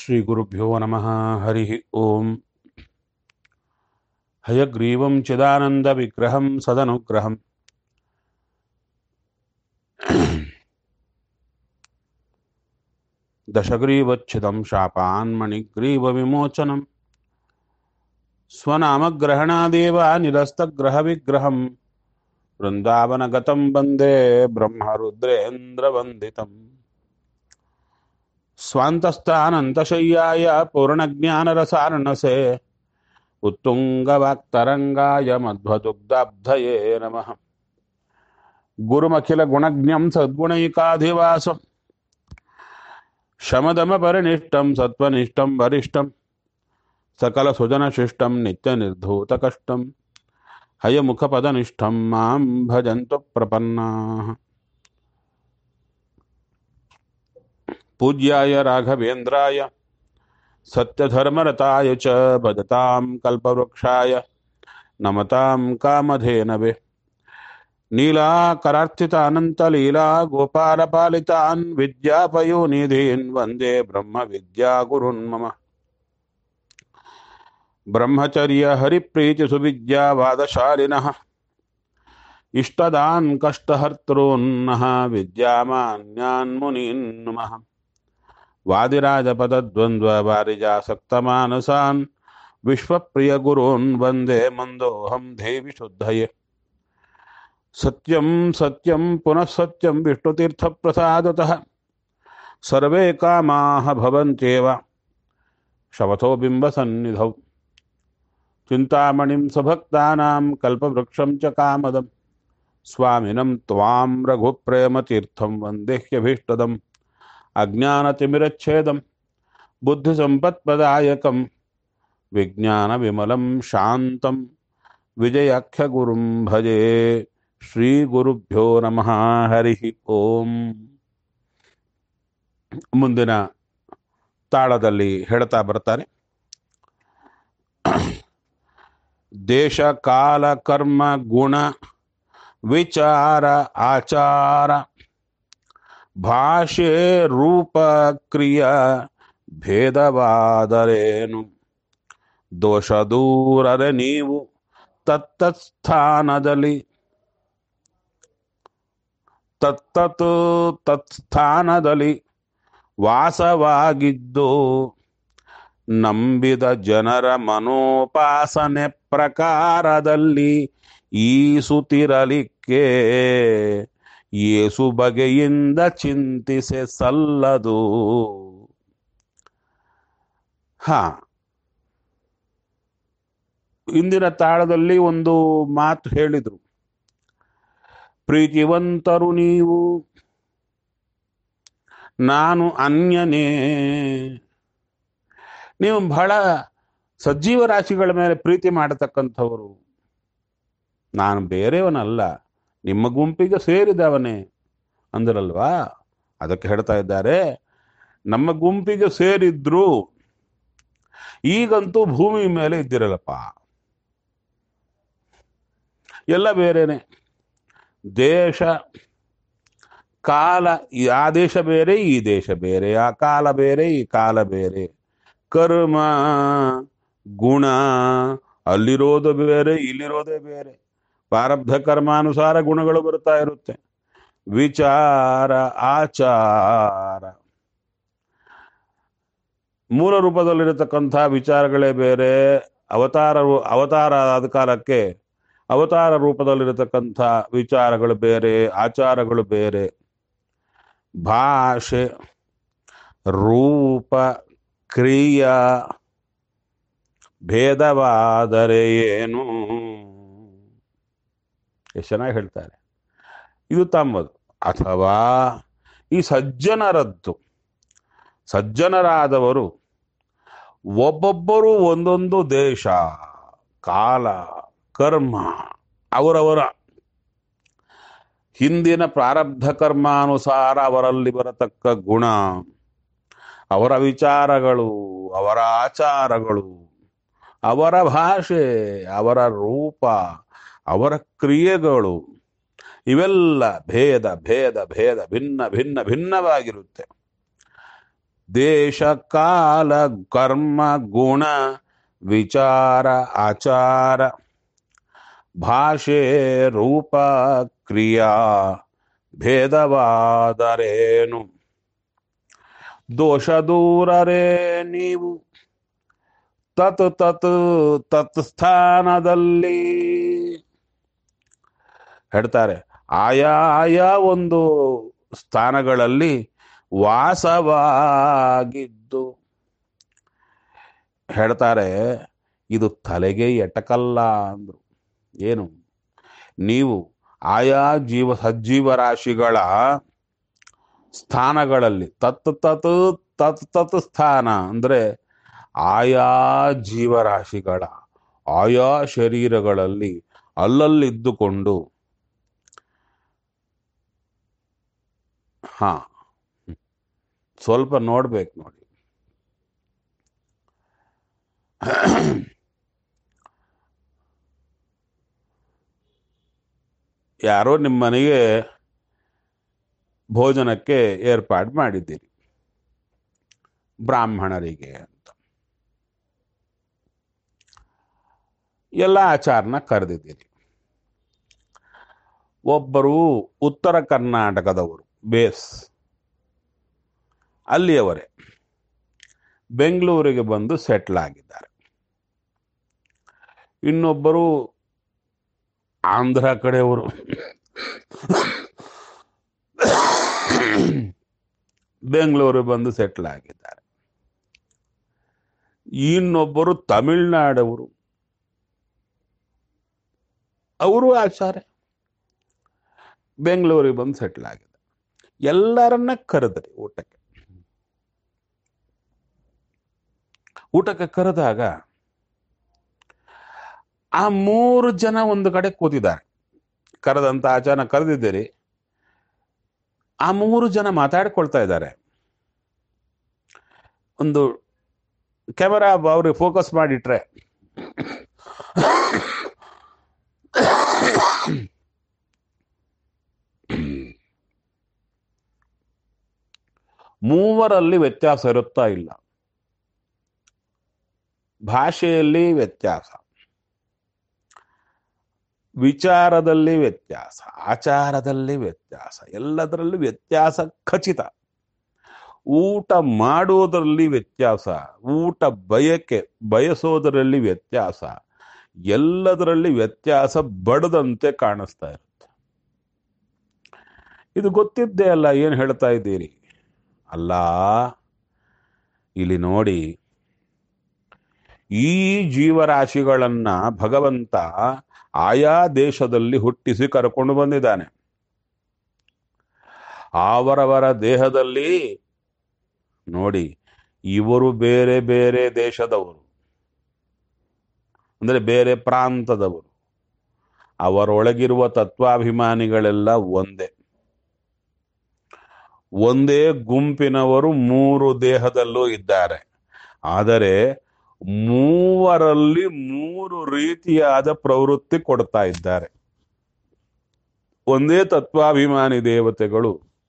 श्रीगुरुभ्यो नमः हरिः ओम् हयग्रीवं चिदानन्दविग्रहं सदनुग्रहम् दशग्रीवच्छिदं शापान्मणिग्रीवविमोचनं स्वनामग्रहणादेव निरस्तग्रहविग्रहं वृन्दावनगतं वन्दे ब्रह्मरुद्रेन्द्रवन्दितम् स्वान्तस्थानन्तशय्याय पूर्णज्ञानरसार्णसे उत्तुङ्गवाक्तरङ्गाय मध्वदुग्धाब्धये नमः गुरुमखिलगुणज्ञं सद्गुणैकाधिवासम् शमदमपरिनिष्टं सत्त्वनिष्ठं वरिष्ठं सकलसुजनशिष्टं नित्यनिर्धूतकष्टं हयमुखपदनिष्ठं मां भजन्तु प्रपन्नाः पूज्याय राघवेन्द्राय सत्यधर्मरताय च भजतां कल्पवृक्षाय नमतां कामधेनवे नीलाकरार्थितानन्तलीला गोपालपालितान् विद्यापयोनिधीन् वन्दे ब्रह्मविद्यागुरुन् मम ब्रह्मचर्यहरिप्रीतिसुविद्यावादशालिनः इष्टदान् कष्टहर्तॄन्नः विद्यामान्यान् मुनीन् नमः वादिराजपदद्वन्द्ववारिजासक्तमानसान् विश्वप्रियगुरून् वन्दे मन्दोऽहं देवि शुद्धये सत्यं सत्यं पुनः सत्यं विष्णुतीर्थप्रसादतः सर्वे कामाः भवन्त्येव शवथो बिम्बसन्निधौ चिन्तामणिं सभक्तानां कल्पवृक्षं च कामदं स्वामिनं त्वां रघुप्रेमतीर्थं वन्देह्यभीष्टदम् अज्ञानतिमिरच्छेदं बुद्धिसम्पत्प्रदायकं विज्ञानविमलं शान्तं विजयाख्यगुरुं भजे ಶ್ರೀಗುರುಭ್ಯೋ ನಮಃ ಹರಿ ಓಂ ಮುಂದಿನ ತಾಳದಲ್ಲಿ ಹೇಳ್ತಾ ಬರ್ತಾರೆ ದೇಶ ಕಾಲ ಕರ್ಮ ಗುಣ ವಿಚಾರ ಆಚಾರ ಭಾಷೆ ರೂಪ ಕ್ರಿಯ ಭೇದವಾದರೇನು ದೋಷ ದೂರರೆ ನೀವು ತತ್ತಸ್ಥಾನದಲ್ಲಿ ತತ್ತತ್ ತತ್ಸ್ಥಾನದಲ್ಲಿ ವಾಸವಾಗಿದ್ದು ನಂಬಿದ ಜನರ ಮನೋಪಾಸನೆ ಪ್ರಕಾರದಲ್ಲಿ ಈಸುತ್ತಿರಲಿಕ್ಕೆ ಏಸು ಬಗೆಯಿಂದ ಚಿಂತಿಸೆ ಸಲ್ಲದು ಹಾ ಇಂದಿನ ತಾಳದಲ್ಲಿ ಒಂದು ಮಾತು ಹೇಳಿದ್ರು ಪ್ರೀತಿವಂತರು ನೀವು ನಾನು ಅನ್ಯನೇ ನೀವು ಬಹಳ ಸಜೀವ ರಾಶಿಗಳ ಮೇಲೆ ಪ್ರೀತಿ ಮಾಡತಕ್ಕಂಥವರು ನಾನು ಬೇರೆಯವನಲ್ಲ ನಿಮ್ಮ ಗುಂಪಿಗೆ ಸೇರಿದವನೇ ಅಂದ್ರಲ್ವಾ ಅದಕ್ಕೆ ಹೇಳ್ತಾ ಇದ್ದಾರೆ ನಮ್ಮ ಗುಂಪಿಗೆ ಸೇರಿದ್ರು ಈಗಂತೂ ಭೂಮಿ ಮೇಲೆ ಇದ್ದಿರಲ್ಲಪ್ಪ ಎಲ್ಲ ಬೇರೆನೆ ದೇಶ ಕಾಲ ಆ ದೇಶ ಬೇರೆ ಈ ದೇಶ ಬೇರೆ ಆ ಕಾಲ ಬೇರೆ ಈ ಕಾಲ ಬೇರೆ ಕರ್ಮ ಗುಣ ಅಲ್ಲಿರೋದು ಬೇರೆ ಇಲ್ಲಿರೋದೇ ಬೇರೆ ಪ್ರಾರಬ್ಧ ಕರ್ಮಾನುಸಾರ ಗುಣಗಳು ಬರ್ತಾ ಇರುತ್ತೆ ವಿಚಾರ ಆಚಾರ ಮೂಲ ರೂಪದಲ್ಲಿರತಕ್ಕಂಥ ವಿಚಾರಗಳೇ ಬೇರೆ ಅವತಾರ ಅವತಾರ ಆದ ಕಾಲಕ್ಕೆ ಅವತಾರ ರೂಪದಲ್ಲಿರತಕ್ಕಂಥ ವಿಚಾರಗಳು ಬೇರೆ ಆಚಾರಗಳು ಬೇರೆ ಭಾಷೆ ರೂಪ ಕ್ರಿಯ ಭೇದವಾದರೆ ಏನು ಎಷ್ಟು ಚೆನ್ನಾಗಿ ಹೇಳ್ತಾರೆ ಇದು ತಮ್ಮದು ಅಥವಾ ಈ ಸಜ್ಜನರದ್ದು ಸಜ್ಜನರಾದವರು ಒಬ್ಬೊಬ್ಬರು ಒಂದೊಂದು ದೇಶ ಕಾಲ ಕರ್ಮ ಅವರವರ ಹಿಂದಿನ ಪ್ರಾರಬ್ಧ ಕರ್ಮಾನುಸಾರ ಅವರಲ್ಲಿ ಬರತಕ್ಕ ಗುಣ ಅವರ ವಿಚಾರಗಳು ಅವರ ಆಚಾರಗಳು ಅವರ ಭಾಷೆ ಅವರ ರೂಪ ಅವರ ಕ್ರಿಯೆಗಳು ಇವೆಲ್ಲ ಭೇದ ಭೇದ ಭೇದ ಭಿನ್ನ ಭಿನ್ನ ಭಿನ್ನವಾಗಿರುತ್ತೆ ದೇಶ ಕಾಲ ಕರ್ಮ ಗುಣ ವಿಚಾರ ಆಚಾರ ಭಾಷೆ ರೂಪ ಕ್ರಿಯಾ ಭೇದವಾದರೇನು ದೋಷ ದೂರರೇ ನೀವು ತತ್ ತತ್ ತತ್ ಸ್ಥಾನದಲ್ಲಿ ಹೇಳ್ತಾರೆ ಆಯಾ ಆಯಾ ಒಂದು ಸ್ಥಾನಗಳಲ್ಲಿ ವಾಸವಾಗಿದ್ದು ಹೇಳ್ತಾರೆ ಇದು ತಲೆಗೆ ಎಟಕಲ್ಲ ಅಂದ್ರು ಏನು ನೀವು ಆಯಾ ಜೀವ ಸಜ್ಜೀವ ರಾಶಿಗಳ ಸ್ಥಾನಗಳಲ್ಲಿ ತತ್ ತತ್ ತತ್ ತತ್ ಸ್ಥಾನ ಅಂದ್ರೆ ಆಯಾ ಜೀವರಾಶಿಗಳ ಆಯಾ ಶರೀರಗಳಲ್ಲಿ ಅಲ್ಲಲ್ಲಿದ್ದುಕೊಂಡು ಹಾ ಸ್ವಲ್ಪ ನೋಡ್ಬೇಕು ನೋಡಿ ಯಾರೋ ನಿಮ್ಮ ಮನೆಗೆ ಭೋಜನಕ್ಕೆ ಏರ್ಪಾಡು ಮಾಡಿದ್ದೀರಿ ಬ್ರಾಹ್ಮಣರಿಗೆ ಅಂತ ಎಲ್ಲ ಆಚಾರನ ಕರೆದಿದ್ದೀರಿ ಒಬ್ಬರು ಉತ್ತರ ಕರ್ನಾಟಕದವರು ಬೇಸ್ ಅಲ್ಲಿಯವರೇ ಬೆಂಗಳೂರಿಗೆ ಬಂದು ಸೆಟ್ಲ್ ಆಗಿದ್ದಾರೆ ಇನ್ನೊಬ್ಬರು ಆಂಧ್ರ ಕಡೆಯವರು ಬೆಂಗಳೂರಿಗೆ ಬಂದು ಸೆಟ್ಲ್ ಆಗಿದ್ದಾರೆ ಇನ್ನೊಬ್ಬರು ತಮಿಳ್ನಾಡವರು ಅವರು ಆಚಾರ್ಯ ಬೆಂಗಳೂರಿಗೆ ಬಂದು ಸೆಟ್ಲ್ ಆಗಿದ್ದಾರೆ ಎಲ್ಲರನ್ನ ಕರೆದ್ರಿ ಊಟಕ್ಕೆ ಊಟಕ್ಕೆ ಕರೆದಾಗ ಆ ಮೂರು ಜನ ಒಂದು ಕಡೆ ಕೂತಿದ್ದಾರೆ ಕರೆದಂತ ಆಚಾರ ಕರೆದಿದ್ದೀರಿ ಆ ಮೂರು ಜನ ಮಾತಾಡ್ಕೊಳ್ತಾ ಇದ್ದಾರೆ ಒಂದು ಕ್ಯಾಮರಾ ಅವ್ರಿಗೆ ಫೋಕಸ್ ಮಾಡಿಟ್ರೆ ಮೂವರಲ್ಲಿ ವ್ಯತ್ಯಾಸ ಇರುತ್ತಾ ಇಲ್ಲ ಭಾಷೆಯಲ್ಲಿ ವ್ಯತ್ಯಾಸ ವಿಚಾರದಲ್ಲಿ ವ್ಯತ್ಯಾಸ ಆಚಾರದಲ್ಲಿ ವ್ಯತ್ಯಾಸ ಎಲ್ಲದರಲ್ಲಿ ವ್ಯತ್ಯಾಸ ಖಚಿತ ಊಟ ಮಾಡುವುದರಲ್ಲಿ ವ್ಯತ್ಯಾಸ ಊಟ ಬಯಕೆ ಬಯಸೋದರಲ್ಲಿ ವ್ಯತ್ಯಾಸ ಎಲ್ಲದರಲ್ಲಿ ವ್ಯತ್ಯಾಸ ಬಡದಂತೆ ಕಾಣಿಸ್ತಾ ಇರುತ್ತೆ ಇದು ಗೊತ್ತಿದ್ದೇ ಅಲ್ಲ ಏನು ಹೇಳ್ತಾ ಇದ್ದೀರಿ ಅಲ್ಲ ಇಲ್ಲಿ ನೋಡಿ ಈ ಜೀವರಾಶಿಗಳನ್ನ ಭಗವಂತ ಆಯಾ ದೇಶದಲ್ಲಿ ಹುಟ್ಟಿಸಿ ಕರ್ಕೊಂಡು ಬಂದಿದ್ದಾನೆ ಅವರವರ ದೇಹದಲ್ಲಿ ನೋಡಿ ಇವರು ಬೇರೆ ಬೇರೆ ದೇಶದವರು ಅಂದ್ರೆ ಬೇರೆ ಪ್ರಾಂತದವರು ಅವರೊಳಗಿರುವ ತತ್ವಾಭಿಮಾನಿಗಳೆಲ್ಲ ಒಂದೇ ಒಂದೇ ಗುಂಪಿನವರು ಮೂರು ದೇಹದಲ್ಲೂ ಇದ್ದಾರೆ ಆದರೆ ಮೂವರಲ್ಲಿ ಮೂರು ರೀತಿಯಾದ ಪ್ರವೃತ್ತಿ ಕೊಡ್ತಾ ಇದ್ದಾರೆ ಒಂದೇ ತತ್ವಾಭಿಮಾನಿ ದೇವತೆಗಳು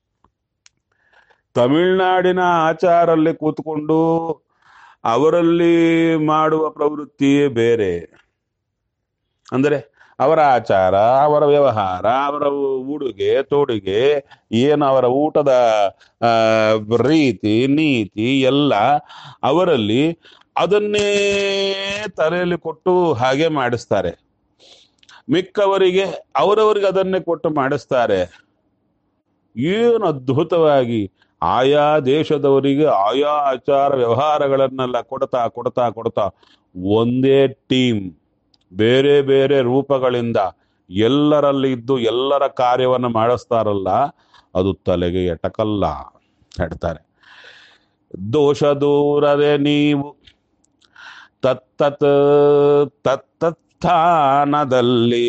ತಮಿಳ್ನಾಡಿನ ಆಚಾರಲ್ಲಿ ಕೂತ್ಕೊಂಡು ಅವರಲ್ಲಿ ಮಾಡುವ ಪ್ರವೃತ್ತಿಯೇ ಬೇರೆ ಅಂದರೆ ಅವರ ಆಚಾರ ಅವರ ವ್ಯವಹಾರ ಅವರ ಉಡುಗೆ ತೊಡುಗೆ ಏನು ಅವರ ಊಟದ ಆ, ರೀತಿ ನೀತಿ ಎಲ್ಲ ಅವರಲ್ಲಿ ಅದನ್ನೇ ತಲೆಯಲ್ಲಿ ಕೊಟ್ಟು ಹಾಗೆ ಮಾಡಿಸ್ತಾರೆ ಮಿಕ್ಕವರಿಗೆ ಅವರವರಿಗೆ ಅದನ್ನೇ ಕೊಟ್ಟು ಮಾಡಿಸ್ತಾರೆ ಏನು ಅದ್ಭುತವಾಗಿ ಆಯಾ ದೇಶದವರಿಗೆ ಆಯಾ ಆಚಾರ ವ್ಯವಹಾರಗಳನ್ನೆಲ್ಲ ಕೊಡ್ತಾ ಕೊಡ್ತಾ ಕೊಡ್ತಾ ಒಂದೇ ಟೀಮ್ ಬೇರೆ ಬೇರೆ ರೂಪಗಳಿಂದ ಎಲ್ಲರಲ್ಲಿ ಇದ್ದು ಎಲ್ಲರ ಕಾರ್ಯವನ್ನು ಮಾಡಿಸ್ತಾರಲ್ಲ ಅದು ತಲೆಗೆ ಎಟಕಲ್ಲ ಹೇಳ್ತಾರೆ ದೋಷ ದೂರದೆ ನೀವು ತತ್ತತ್ ತತ್ತತ್ ಸ್ಥಾನದಲ್ಲಿ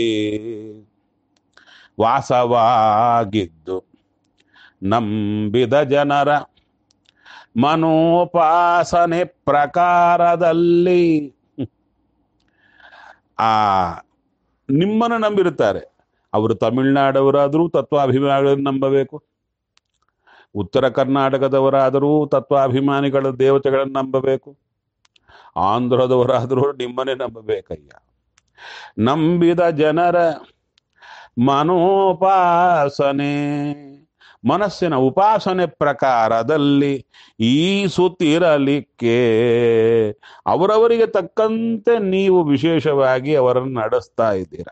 ವಾಸವಾಗಿದ್ದು ನಂಬಿದ ಜನರ ಮನೋಪಾಸನೆ ಪ್ರಕಾರದಲ್ಲಿ ಆ ನಿಮ್ಮನ್ನು ನಂಬಿರುತ್ತಾರೆ ಅವರು ತಮಿಳ್ನಾಡವರಾದರೂ ತತ್ವಾಭಿಮಾನಿಗಳನ್ನು ನಂಬಬೇಕು ಉತ್ತರ ಕರ್ನಾಟಕದವರಾದರೂ ತತ್ವಾಭಿಮಾನಿಗಳ ದೇವತೆಗಳನ್ನು ನಂಬಬೇಕು ಆಂಧ್ರದವರಾದರೂ ನಿಮ್ಮನೆ ನಂಬಬೇಕಯ್ಯ ನಂಬಿದ ಜನರ ಮನೋಪಾಸನೆ ಮನಸ್ಸಿನ ಉಪಾಸನೆ ಪ್ರಕಾರದಲ್ಲಿ ಈಸುತ್ತಿರಲಿಕ್ಕೆ ಅವರವರಿಗೆ ತಕ್ಕಂತೆ ನೀವು ವಿಶೇಷವಾಗಿ ಅವರನ್ನು ನಡೆಸ್ತಾ ಇದ್ದೀರ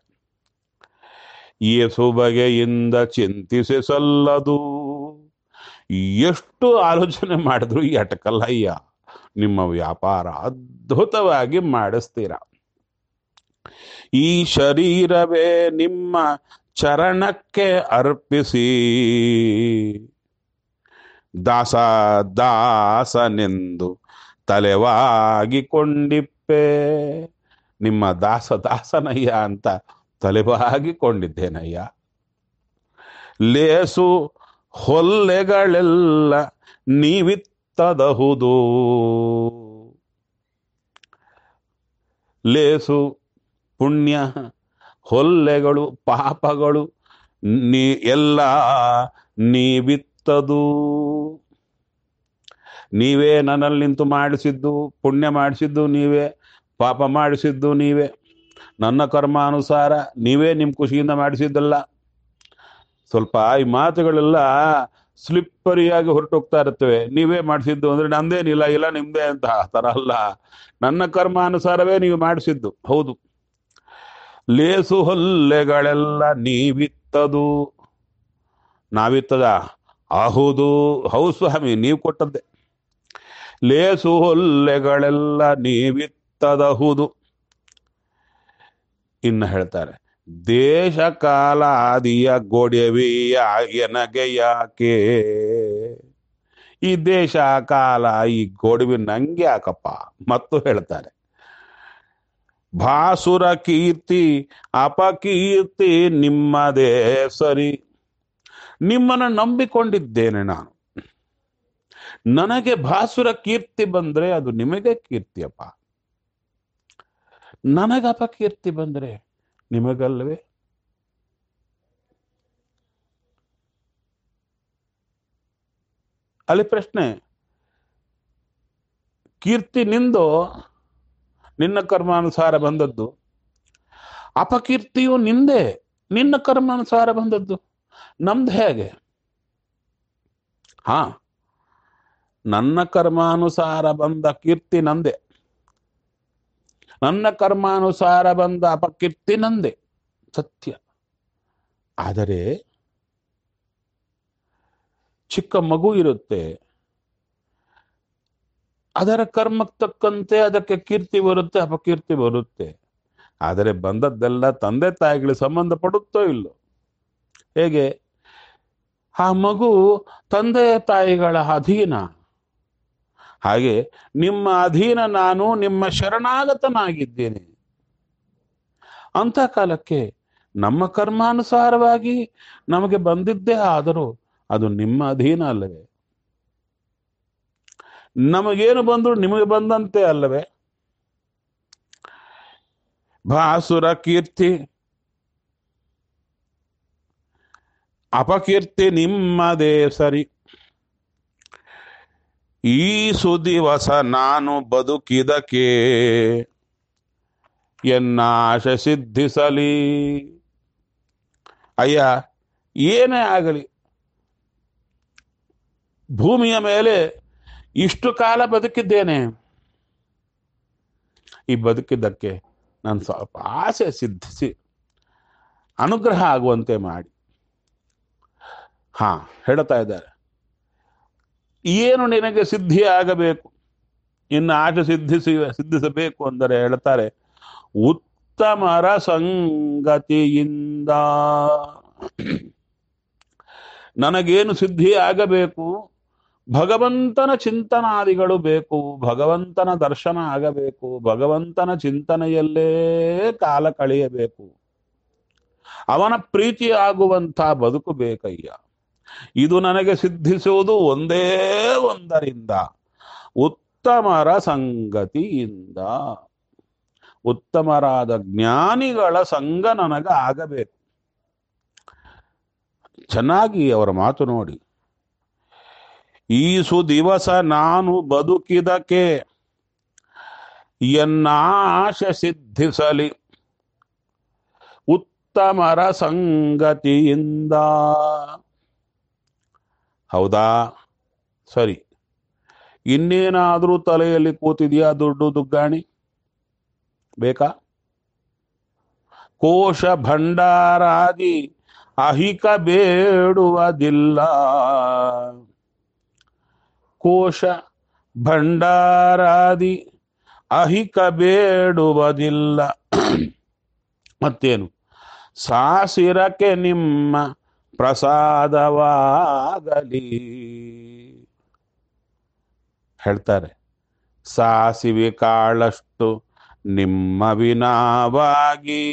ಏಸು ಬಗೆಯಿಂದ ಚಿಂತಿಸಿ ಸಲ್ಲದು ಎಷ್ಟು ಆಲೋಚನೆ ಮಾಡಿದ್ರು ಎಟಕಲ್ಲಯ್ಯ ನಿಮ್ಮ ವ್ಯಾಪಾರ ಅದ್ಭುತವಾಗಿ ಮಾಡಿಸ್ತೀರ ಈ ಶರೀರವೇ ನಿಮ್ಮ ಚರಣಕ್ಕೆ ಅರ್ಪಿಸಿ ದಾಸ ದಾಸನೆಂದು ತಲೆವಾಗಿಕೊಂಡಿಪ್ಪೆ ನಿಮ್ಮ ದಾಸ ದಾಸನಯ್ಯ ಅಂತ ತಲೆಬಾಗಿಕೊಂಡಿದ್ದೇನಯ್ಯ ಲೇಸು ಹೊಲ್ಲೆಗಳೆಲ್ಲ ನೀವಿತ್ತದಹುದು ಲೇಸು ಪುಣ್ಯ ಹೊಲ್ಲೆಗಳು ಪಾಪಗಳು ನೀ ಎಲ್ಲ ನೀವಿತ್ತದು ನೀವೇ ನನ್ನಲ್ಲಿ ನಿಂತು ಮಾಡಿಸಿದ್ದು ಪುಣ್ಯ ಮಾಡಿಸಿದ್ದು ನೀವೇ ಪಾಪ ಮಾಡಿಸಿದ್ದು ನೀವೇ ನನ್ನ ಕರ್ಮಾನುಸಾರ ನೀವೇ ನಿಮ್ಮ ಖುಷಿಯಿಂದ ಮಾಡಿಸಿದ್ದಲ್ಲ ಸ್ವಲ್ಪ ಈ ಮಾತುಗಳೆಲ್ಲ ಸ್ಲಿಪ್ಪರಿಯಾಗಿ ಹೊರಟೋಗ್ತಾ ಇರ್ತವೆ ನೀವೇ ಮಾಡಿಸಿದ್ದು ಅಂದ್ರೆ ನಂದೇನಿಲ್ಲ ಇಲ್ಲ ನಿಮ್ದೇ ಅಂತ ಆ ಥರ ಅಲ್ಲ ನನ್ನ ಕರ್ಮಾನುಸಾರವೇ ನೀವು ಮಾಡಿಸಿದ್ದು ಹೌದು ಲೇಸು ಹೊಲ್ಲೆಗಳೆಲ್ಲ ನೀವಿತ್ತದು ನಾವಿತ್ತದ ಹೌದು ಹೌದು ಸ್ವಾಮಿ ನೀವು ಕೊಟ್ಟದ್ದೇ ಲೇಸು ಹೊಲ್ಲೆಗಳೆಲ್ಲ ನೀವಿತ್ತದಹುದು ಇನ್ನು ಹೇಳ್ತಾರೆ ದೇಶ ಕಾಲ ಆದಿಯ ಗೊಡೆವಿಯ ಎನಗೆ ಯಾಕೆ ಈ ದೇಶ ಕಾಲ ಈ ಗೊಡವಿ ನಂಗೆ ಯಾಕಪ್ಪ ಮತ್ತು ಹೇಳ್ತಾರೆ ಭಾಸುರ ಕೀರ್ತಿ ಅಪಕೀರ್ತಿ ನಿಮ್ಮದೇ ಸರಿ ನಿಮ್ಮನ್ನು ನಂಬಿಕೊಂಡಿದ್ದೇನೆ ನಾನು ನನಗೆ ಭಾಸುರ ಕೀರ್ತಿ ಬಂದ್ರೆ ಅದು ನಿಮಗೆ ಕೀರ್ತಿಯಪ್ಪ ನನಗೆ ಅಪಕೀರ್ತಿ ಬಂದ್ರೆ ನಿಮಗಲ್ವೇ ಅಲ್ಲಿ ಪ್ರಶ್ನೆ ಕೀರ್ತಿ ನಿಂದು ನಿನ್ನ ಕರ್ಮಾನುಸಾರ ಬಂದದ್ದು ಅಪಕೀರ್ತಿಯು ನಿಂದೆ ನಿನ್ನ ಕರ್ಮಾನುಸಾರ ಬಂದದ್ದು ನಮ್ದು ಹೇಗೆ ಹಾ ನನ್ನ ಕರ್ಮಾನುಸಾರ ಬಂದ ಕೀರ್ತಿ ನಂದೆ ನನ್ನ ಕರ್ಮಾನುಸಾರ ಬಂದ ಅಪಕೀರ್ತಿ ನಂದೆ ಸತ್ಯ ಆದರೆ ಚಿಕ್ಕ ಮಗು ಇರುತ್ತೆ ಅದರ ಕರ್ಮಕ್ಕೆ ತಕ್ಕಂತೆ ಅದಕ್ಕೆ ಕೀರ್ತಿ ಬರುತ್ತೆ ಅಪಕೀರ್ತಿ ಬರುತ್ತೆ ಆದರೆ ಬಂದದ್ದೆಲ್ಲ ತಂದೆ ತಾಯಿಗಳಿಗೆ ಸಂಬಂಧ ಪಡುತ್ತೋ ಇಲ್ಲೋ ಹೇಗೆ ಆ ಮಗು ತಂದೆ ತಾಯಿಗಳ ಅಧೀನ ಹಾಗೆ ನಿಮ್ಮ ಅಧೀನ ನಾನು ನಿಮ್ಮ ಶರಣಾಗತನಾಗಿದ್ದೇನೆ ಅಂತ ಕಾಲಕ್ಕೆ ನಮ್ಮ ಕರ್ಮಾನುಸಾರವಾಗಿ ನಮಗೆ ಬಂದಿದ್ದೇ ಆದರೂ ಅದು ನಿಮ್ಮ ಅಧೀನ ಅಲ್ಲವೇ ನಮಗೇನು ಬಂದ್ರು ನಿಮಗೆ ಬಂದಂತೆ ಅಲ್ಲವೇ ಭಾಸುರ ಕೀರ್ತಿ ಅಪಕೀರ್ತಿ ನಿಮ್ಮದೇ ಸರಿ ಈ ಸುದಿವಸ ನಾನು ಬದುಕಿದಕ್ಕೆ ಎನ್ನಾಶ ಸಿದ್ಧಿಸಲಿ ಅಯ್ಯ ಏನೇ ಆಗಲಿ ಭೂಮಿಯ ಮೇಲೆ ಇಷ್ಟು ಕಾಲ ಬದುಕಿದ್ದೇನೆ ಈ ಬದುಕಿದ್ದಕ್ಕೆ ನಾನು ಸ್ವಲ್ಪ ಆಸೆ ಸಿದ್ಧಿಸಿ ಅನುಗ್ರಹ ಆಗುವಂತೆ ಮಾಡಿ ಹಾ ಹೇಳ್ತಾ ಇದ್ದಾರೆ ಏನು ನಿನಗೆ ಸಿದ್ಧಿ ಆಗಬೇಕು ಇನ್ನು ಆಟ ಸಿದ್ಧಿಸಿ ಸಿದ್ಧಿಸಬೇಕು ಅಂದರೆ ಹೇಳ್ತಾರೆ ಉತ್ತಮರ ಸಂಗತಿಯಿಂದ ನನಗೇನು ಸಿದ್ಧಿ ಆಗಬೇಕು ಭಗವಂತನ ಚಿಂತನಾದಿಗಳು ಬೇಕು ಭಗವಂತನ ದರ್ಶನ ಆಗಬೇಕು ಭಗವಂತನ ಚಿಂತನೆಯಲ್ಲೇ ಕಾಲ ಕಳೆಯಬೇಕು ಅವನ ಪ್ರೀತಿ ಆಗುವಂಥ ಬದುಕು ಬೇಕಯ್ಯ ಇದು ನನಗೆ ಸಿದ್ಧಿಸುವುದು ಒಂದೇ ಒಂದರಿಂದ ಉತ್ತಮರ ಸಂಗತಿಯಿಂದ ಉತ್ತಮರಾದ ಜ್ಞಾನಿಗಳ ಸಂಘ ನನಗೆ ಆಗಬೇಕು ಚೆನ್ನಾಗಿ ಅವರ ಮಾತು ನೋಡಿ ಈಸು ದಿವಸ ನಾನು ಬದುಕಿದಕ್ಕೆ ಎನ್ನಾಶ ಸಿದ್ಧಿಸಲಿ ಉತ್ತಮರ ಸಂಗತಿಯಿಂದ ಹೌದಾ ಸರಿ ಇನ್ನೇನಾದರೂ ತಲೆಯಲ್ಲಿ ಕೂತಿದೆಯಾ ದುಡ್ಡು ದುಗ್ಗಾಣಿ ಬೇಕಾ ಕೋಶ ಭಂಡಾರಾದಿ ಅಹಿಕ ಬೇಡುವುದಿಲ್ಲ ಕೋಶ ಭಂಡಾರಾದಿ ಅಹಿಕ ಬೇಡುವುದಿಲ್ಲ ಮತ್ತೇನು ಸಾಸಿರಕ್ಕೆ ನಿಮ್ಮ ಪ್ರಸಾದವಾಗಲಿ ಹೇಳ್ತಾರೆ ಸಾಸಿವೆ ಕಾಳಷ್ಟು ನಿಮ್ಮ ವಿನಾವಾಗಿ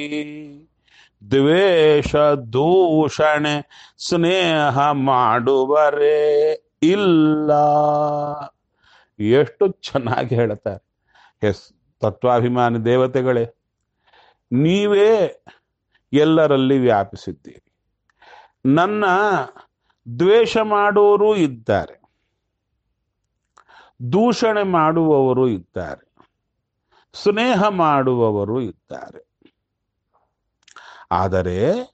ದ್ವೇಷ ದೂಷಣೆ ಸ್ನೇಹ ಮಾಡುವರೇ ಇಲ್ಲ ಎಷ್ಟು ಚೆನ್ನಾಗಿ ಹೇಳ್ತಾರೆ ಎಸ್ ತತ್ವಾಭಿಮಾನಿ ದೇವತೆಗಳೇ ನೀವೇ ಎಲ್ಲರಲ್ಲಿ ವ್ಯಾಪಿಸಿದ್ದೀರಿ ನನ್ನ ದ್ವೇಷ ಮಾಡುವವರು ಇದ್ದಾರೆ ದೂಷಣೆ ಮಾಡುವವರು ಇದ್ದಾರೆ ಸ್ನೇಹ ಮಾಡುವವರು ಇದ್ದಾರೆ ಆದರೆ